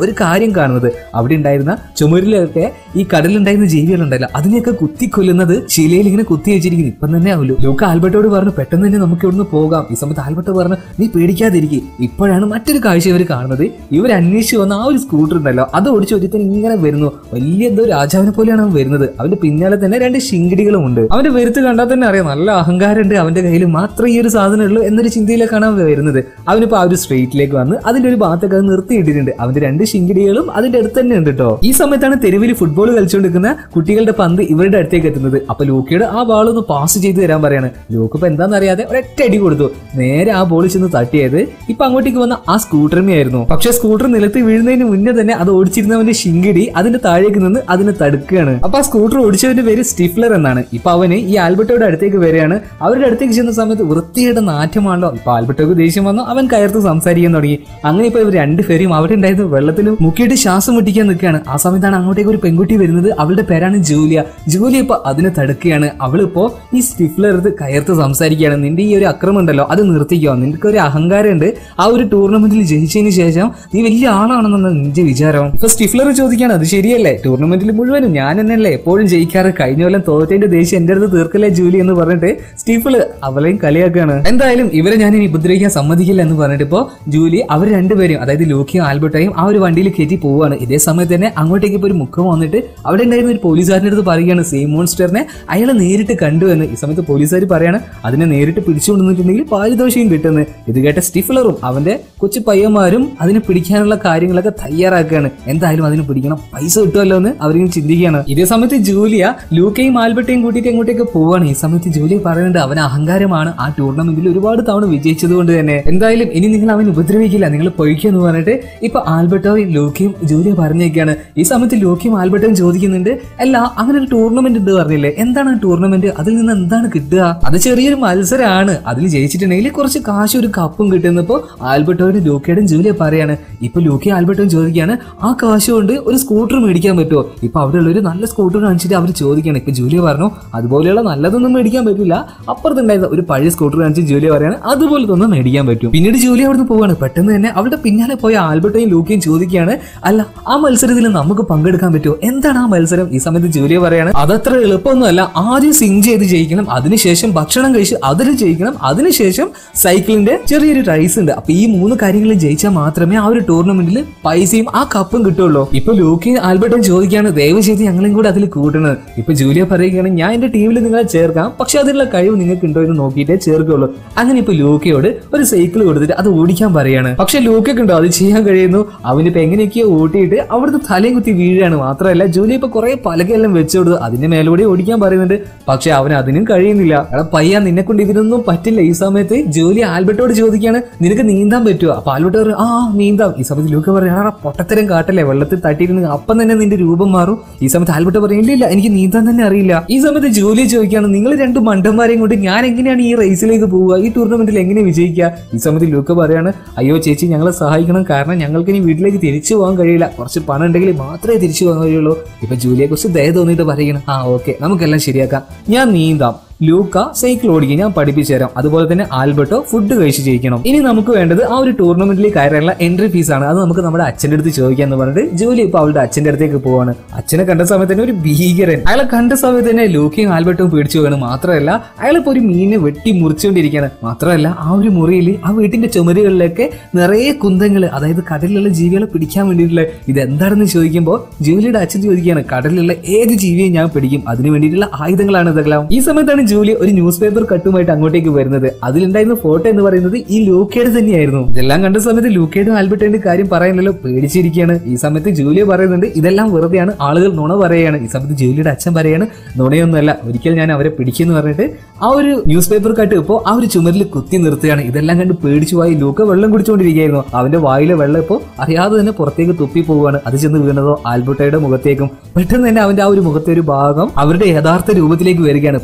ഒരു കാര്യം കാണുന്നത് അവിടെ ഉണ്ടായിരുന്ന ചുമരിലൊക്കെ ഈ കടലുണ്ടായിരുന്ന ജീവികളുണ്ടല്ലോ അതിനെയൊക്കെ കുത്തിക്കൊല്ലുന്നത് ശിലയിൽ ഇങ്ങനെ കുത്തി വെച്ചിരിക്കുന്നു ഇപ്പം തന്നെ ആവുമല്ലോ ലൂക്ക ആൽബർട്ടോട് പറഞ്ഞു പെട്ടെന്ന് തന്നെ നമുക്ക് ഇവിടുന്ന് പോകാം ഈ സമയത്ത് ആൽബർട്ട് പറഞ്ഞു നീ പേടിക്കാതിരിക്കും ഇപ്പോഴാണ് മറ്റൊരു കാഴ്ച ഇവർ കാണുന്നത് ഇവർ അന്വേഷിച്ച് വന്ന ആ ഒരു സ്കൂട്ടർ ഉണ്ടല്ലോ അത് ഓടിച്ച് ഒരുത്തൻ ഇങ്ങനെ വരുന്നു വലിയ എന്തോ രാജാവിനെ പോലെയാണ് അവൻ വരുന്നത് അവന്റെ പിന്നാലെ തന്നെ രണ്ട് ശിങ്കിടികളും ഉണ്ട് അവന്റെ വരുത്ത് കണ്ടാൽ തന്നെ അറിയാം നല്ല അഹങ്കാരമുണ്ട് അവന്റെ കയ്യിൽ മാത്രമേ ഈ ഒരു സാധനം ഉള്ളൂ എന്നൊരു ചിന്തയിലേക്കാണ് അവൻ വരുന്നത് അവനിപ്പോ ആ ഒരു സ്ട്രീറ്റിലേക്ക് വന്ന് അതിന്റെ ഒരു ഭാഗത്തൊക്കെ അത് നിർത്തിയിട്ടിട്ടുണ്ട് അവന്റെ രണ്ട് ശിങ്കിടികളും അതിന്റെ അടുത്ത് തന്നെ ഉണ്ട് കേട്ടോ ഈ സമയത്താണ് തെരുവിൽ ഫുട്ബോൾ കളിച്ചുകൊണ്ടിരിക്കുന്ന കുട്ടികളുടെ പന്ത് ഇവരുടെ അടുത്തേക്ക് എത്തുന്നത് അപ്പൊ ലൂക്കയുടെ ആ ബാൾ ഒന്ന് പാസ് ചെയ്ത് തരാൻ പറയാണ് ലൂക്ക് ഇപ്പൊ എന്താണെന്ന് അറിയാതെ ഒരൊറ്റ അടി കൊടുത്തു നേരെ ആ ബോൾ ചെന്ന് തട്ടിയത് ഇപ്പൊ അങ്ങോട്ടേക്ക് വന്ന ആ സ്കൂട്ടറിനെയായിരുന്നു പക്ഷെ സ്കൂട്ടർ നിലത്ത് വീഴുന്നതിന് മുന്നേ തന്നെ അത് ഓടിച്ചിരുന്നവന്റെ ശിങ്കിടി അതിന്റെ താഴേക്ക് നിന്ന് അതിനെ തടുക്കുകയാണ് അപ്പൊ ആ സ്കൂട്ടർ ഓടിച്ചവന്റെ പേര് സ്റ്റിഫ്ലർ എന്നാണ് ഇപ്പൊ അവന് ഈ ആൽബർട്ടോയുടെ അടുത്തേക്ക് വരികയാണ് അവരുടെ അടുത്തേക്ക് ചെന്ന സമയത്ത് വൃത്തിയുടെ നാറ്റമാണല്ലോ ഇപ്പൊ ആൽബർട്ടോക്ക് ദേഷ്യം വന്നു അവൻ കയർത്ത് സംസാരിക്കാൻ തുടങ്ങി അങ്ങനെ ഇപ്പൊ ഇവർ രണ്ടുപേരും അവിടെ ഉണ്ടായിരുന്ന വെള്ളത്തിൽ മുക്കിയിട്ട് ശ്വാസം മുട്ടിക്കാൻ നിൽക്കുകയാണ് ആ സമയത്താണ് അങ്ങോട്ടേക്ക് ഒരു പെൺകുട്ടി വരുന്നത് അവളുടെ പേരാണ് ജൂലിയ ജൂലിയ ഇപ്പൊ അതിനെ തടുക്കുകയാണ് അവളിപ്പോ ഈ സ്റ്റിഫ്ലർ എടുത്ത് കയർത്ത് സംസാരിക്കുകയാണ് നിന്റെ ഈ ഒരു അക്രമം ഉണ്ടല്ലോ അത് നിർത്തിക്കോ നിനക്ക് ഒരു അഹങ്കാരം ഉണ്ട് ആ ഒരു ടൂർണമെന്റിൽ ജയിച്ചതിന് ശേഷം നീ വലിയ ആളാണെന്നാണ് നിന്റെ വിചാരം ഇപ്പൊ സ്റ്റിഫ്ലർ ചോദിക്കാണ് അത് ശരിയല്ലേ ടൂർണമെന്റിൽ മുഴുവനും ഞാൻ തന്നെയല്ലേ എപ്പോഴും ജയിക്കാറ് കഴിഞ്ഞ കൊല്ലം തോറ്റതിന്റെ ദേഷ്യം എന്റെ അടുത്ത് തീർക്കല്ലേ ജൂലി എന്ന് പറഞ്ഞിട്ട് സ്റ്റീഫിള് അവളെയും കളിയാക്കാണ് എന്തായാലും ഇവരെ ഞാൻ ഇനി ഉപദ്രവിക്കാൻ സമ്മതിക്കില്ല എന്ന് പറഞ്ഞിട്ട് ഇപ്പോ ജൂലി അവർ രണ്ടുപേരും അതായത് ലൂക്കിയും ആൽബർട്ടയും ആ ഒരു വണ്ടിയിൽ കയറ്റി പോവുകയാണ് ഇതേ സമയത്ത് തന്നെ അങ്ങോട്ടേക്ക് ഇപ്പൊ ഒരു മുഖം വന്നിട്ട് അവിടെ ഉണ്ടായിരുന്ന ഒരു പോലീസുകാരൻ്റെ അടുത്ത് പറയുകയാണ് സെയിം മോൺസ്റ്ററിനെ അയാളെ നേരിട്ട് കണ്ടു എന്ന് ഈ സമയത്ത് പോലീസുകാർ പറയാണ് അതിനെ നേരിട്ട് പിടിച്ചുകൊണ്ടുവന്നിട്ടുണ്ടെങ്കിൽ പാരിതോഷികം കിട്ടുന്നത് ഇത് കേട്ട സ്റ്റിഫ്ലറും അവന്റെ കൊച്ചു പയ്യന്മാരും അതിനെ പിടിക്കാനുള്ള കാര്യങ്ങളൊക്കെ തയ്യാറാക്കുകയാണ് എന്തായാലും അതിന് പിടിക്കണം പൈസ കിട്ടുമല്ലോ എന്ന് അവരിങ്ങനെ ചിന്തിക്കുകയാണ് ഇതേ സമയത്ത് ജൂലിയ ലൂക്കയും ആൽബർട്ടയും കൂട്ടിയിട്ട് എങ്ങോട്ടേക്ക് പോവാണ് ഈ സമയത്ത് ജൂലിയ പറയുന്നുണ്ട് അവൻ അഹങ്കാരമാണ് ആ ടൂർണമെന്റിൽ ഒരുപാട് തവണ വിജയിച്ചത് കൊണ്ട് തന്നെ എന്തായാലും ഇനി നിങ്ങൾ അവൻ ഉപദ്രവിക്കില്ല നിങ്ങൾ പൊയ്ക്കെന്ന് പറഞ്ഞിട്ട് ഇപ്പൊ ആൽബർട്ടോയും ലൂക്കയും ജൂലിയ പറഞ്ഞേക്കാണ് ഈ സമയത്ത് ലൂക്കയും ആൽബർട്ടയും ചോദിക്കുന്നുണ്ട് അല്ല അങ്ങനെ ഒരു ടൂർണമെന്റ് ഉണ്ട് പറഞ്ഞില്ലേ എന്താണ് ആ ടൂർണമെന്റ് അതിൽ നിന്ന് എന്താണ് കിട്ടുക അത് ചെറിയൊരു മത്സരമാണ് അതിൽ ജയിച്ചിട്ടുണ്ടെങ്കിൽ കുറച്ച് കാശ് ഒരു കപ്പും കിട്ടുന്നപ്പോ ആൽബർട്ടോയും ലൂക്കയുടെയും ജൂലിയ പറയാണ് ഇപ്പൊ ലൂക്കയും ആൽബർട്ടോയും ചോദിക്കുകയാണ് ആ കാശ് കൊണ്ട് ഒരു സ്കൂട്ടർ മേടിക്കാൻ പറ്റുമോ ഇപ്പൊ അവിടെ ഉള്ള ഒരു നല്ല സ്കൂട്ടർ കാണിച്ചിട്ട് അവർ ചോദിക്കുകയാണ് ഇപ്പൊ ജൂലിയ പറഞ്ഞു അതുപോലെയുള്ള നല്ലതൊന്നും മേടിക്കാൻ പറ്റില്ല അപ്പുറത്തുണ്ടായിരുന്ന ഒരു പഴയ സ്കൂട്ടർ കാണിച്ച് ജൂലിയ പറയാണ് അതുപോലത്തെ ഒന്നും മേടിക്കാൻ പറ്റും പിന്നീട് ജൂലിയ അവിടുന്ന് പോവാണ് പെട്ടെന്ന് തന്നെ അവളുടെ പിന്നാലെ പോയ ആൽബർട്ടയും ലൂക്കയും ചോദിക്കുകയാണ് അല്ല ആ മത്സരത്തിൽ നമുക്ക് പങ്കെടുക്കാൻ പറ്റുമോ എന്താണ് ആ മത്സരം ഈ സമയത്ത് ജൂലിയ പറയാണ് അതത്ര എളുപ്പമൊന്നുമല്ല ആദ്യം സിങ് ചെയ്ത് ജയിക്കണം അതിനുശേഷം ഭക്ഷണം കഴിച്ച് അതിൽ ജയിക്കണം അതിനുശേഷം സൈക്കിളിന്റെ ചെറിയൊരു റൈസ് ഉണ്ട് അപ്പൊ ഈ മൂന്ന് കാര്യങ്ങളിൽ ജയിച്ചാൽ മാത്രമേ ആ ഒരു ടൂർണമെന്റിൽ പൈസയും ആ കപ്പും കിട്ടുള്ളൂ ഇപ്പൊ ലൂക്കി ആൽബർട്ടും ചോദിക്കുകയാണ് ദയവ് ചെയ്ത് ഞങ്ങളും കൂടെ അതിൽ കൂട്ടണത് ഇപ്പൊ ജൂലിയ പറയുകയാണ് ഞാൻ എന്റെ ടീമിൽ നിങ്ങളെ ചേർക്കാം പക്ഷെ അതിനുള്ള കഴിവ് നിങ്ങൾക്ക് ഉണ്ടോ എന്ന് നോക്കിയിട്ടേ ചേർക്കുള്ളൂ അങ്ങനെ ഇപ്പൊ ലൂക്കയോട് ഒരു സൈക്കിൾ കൊടുത്തിട്ട് അത് ഓടിക്കാൻ പറയാണ് പക്ഷെ ലൂക്കൊക്കെ ഉണ്ടോ അത് ചെയ്യാൻ കഴിയുന്നു അവനിപ്പോ എങ്ങനെയൊക്കെയോ ഓട്ടിയിട്ട് അവിടുത്തെ തലയും കുത്തി വീഴുകയാണ് മാത്രമല്ല ജൂലി ഇപ്പൊ കുറെ പലകെല്ലാം വെച്ചു കൊടുത്തു അതിന്റെ മേലൂടെ ഓടിക്കാൻ പറയുന്നുണ്ട് പക്ഷെ അവൻ അതിനും കഴിയുന്നില്ല എടാ പയ്യ നിന്നെ കൊണ്ട് ഇതിനൊന്നും പറ്റില്ല ഈ സമയത്ത് ജോലി ആൽബർട്ടോട് ചോദിക്കുകയാണ് നിനക്ക് നീന്താൻ പറ്റുമോ അപ്പൊ ആൽബർട്ട് പറയും ആ നീന്താം ഈ സമയത്ത് ലൂക്ക പറയും ആ പൊട്ടത്തരം കാട്ടല്ലേ വെള്ളത്തിൽ തട്ടിയിരുന്ന് അപ്പം തന്നെ നിന്റെ രൂപം മാറും ഈ സമയത്ത് ആൽബർട്ട് പറയും ഇല്ല ഇല്ല എനിക്ക് നീന്താൻ തന്നെ അറിയില്ല ഈ സമയത്ത് ജോലി ചോദിക്കുകയാണ് നിങ്ങൾ രണ്ട് മണ്ടന്മാരെയും കൊണ്ട് ഞാൻ എങ്ങനെയാണ് ഈ റേസിലേക്ക് പോവുക ഈ ടൂർണമെന്റിൽ എങ്ങനെ വിജയിക്കുക ഈ സമയത്ത് ലൂക്ക പറയാണ് അയ്യോ ചേച്ചി ഞങ്ങളെ സഹായിക്കണം കാരണം ഞങ്ങൾക്ക് ഇനി വീട്ടിലേക്ക് തിരിച്ചു പോകാൻ കഴിയില്ല കുറച്ച് പണം ഉണ്ടെങ്കിൽ മാത്രമേ തിരിച്ചു പോകാൻ കഴിയുള്ളൂ ഇപ്പൊ ജൂലിയെ കുറിച്ച് ദയ തോന്നിയിട്ട് പറയണം ആ ഓക്കെ നമുക്കെല്ലാം ശരിയാക്കാം ഞാൻ നീന്താം ലൂക്ക സൈക്കിൾ ഓടിക്കുക ഞാൻ പഠിപ്പിച്ചു തരാം അതുപോലെ തന്നെ ആൽബർട്ടോ ഫുഡ് കഴിച്ച് ജയിക്കണം ഇനി നമുക്ക് വേണ്ടത് ആ ഒരു ടൂർണമെന്റിൽ കയറാനുള്ള എൻട്രി ഫീസ് ആണ് അത് നമുക്ക് നമ്മുടെ അച്ഛന്റെ അടുത്ത് ചോദിക്കാം എന്ന് പറഞ്ഞിട്ട് ജോലി ഇപ്പൊ അവളുടെ അച്ഛന്റെ അടുത്തേക്ക് പോവാണ് അച്ഛനെ കണ്ട സമയത്ത് തന്നെ ഒരു ഭീകരൻ അയാളെ കണ്ട സമയത്ത് തന്നെ ലൂക്കയും ആൽബർട്ടും പേടിച്ചു പോവാണ് മാത്രമല്ല അയാളിപ്പോ ഒരു മീനെ വെട്ടി മുറിച്ചുകൊണ്ടിരിക്കുകയാണ് മാത്രമല്ല ആ ഒരു മുറിയിൽ ആ വീട്ടിന്റെ ചുമരുകളിലൊക്കെ നിറയെ കുന്തങ്ങൾ അതായത് കടലിലുള്ള ജീവികളെ പിടിക്കാൻ വേണ്ടിയിട്ടുള്ള ഇത് എന്താണെന്ന് ചോദിക്കുമ്പോൾ ജൂലിയുടെ അച്ഛൻ ചോദിക്കുകയാണ് കടലിലുള്ള ഏത് ജീവിയും ഞാൻ പിടിക്കും അതിന് വേണ്ടിയിട്ടുള്ള ആയുധങ്ങളാണ് ഇതെല്ലാം ഈ സമയത്താണ് ജൂലി ഒരു ന്യൂസ് പേപ്പർ കട്ടുമായിട്ട് അങ്ങോട്ടേക്ക് വരുന്നത് അതിലുണ്ടായിരുന്ന ഫോട്ടോ എന്ന് പറയുന്നത് ഈ ലൂക്കയുടെ തന്നെയായിരുന്നു ഇതെല്ലാം കണ്ട സമയത്ത് ലൂക്കയുടെ ആൽബർട്ടിന്റെ കാര്യം പറയാനല്ലോ പേടിച്ചിരിക്കുകയാണ് ഈ സമയത്ത് ജൂലിയ പറയുന്നുണ്ട് ഇതെല്ലാം വെറുതെയാണ് ആളുകൾ നുണ പറയുകയാണ് ഈ സമയത്ത് ജൂലിയുടെ അച്ഛൻ പറയാണ് നുണയൊന്നുമല്ല ഒരിക്കൽ ഞാൻ അവരെ പിടിക്കുമെന്ന് പറഞ്ഞിട്ട് ആ ഒരു ന്യൂസ് പേപ്പർ കട്ട് ഇപ്പോൾ ആ ഒരു ചുമരിൽ കുത്തി നിർത്തുകയാണ് ഇതെല്ലാം കണ്ട് പേടിച്ചു പോയി ലൂക്ക വെള്ളം കുടിച്ചുകൊണ്ടിരിക്കുകയായിരുന്നു അവന്റെ വായിലെ വെള്ളം ഇപ്പോൾ അറിയാതെ തന്നെ പുറത്തേക്ക് തുപ്പി പോവുകയാണ് അത് ചെന്ന് വീണതോ ആൽബർട്ടയുടെ മുഖത്തേക്കും പെട്ടെന്ന് തന്നെ അവന്റെ ആ ഒരു മുഖത്തെ ഒരു ഭാഗം അവരുടെ യഥാർത്ഥ രൂപത്തിലേക്ക് വരികയാണ് പെട്ടെന്ന് തന്നെ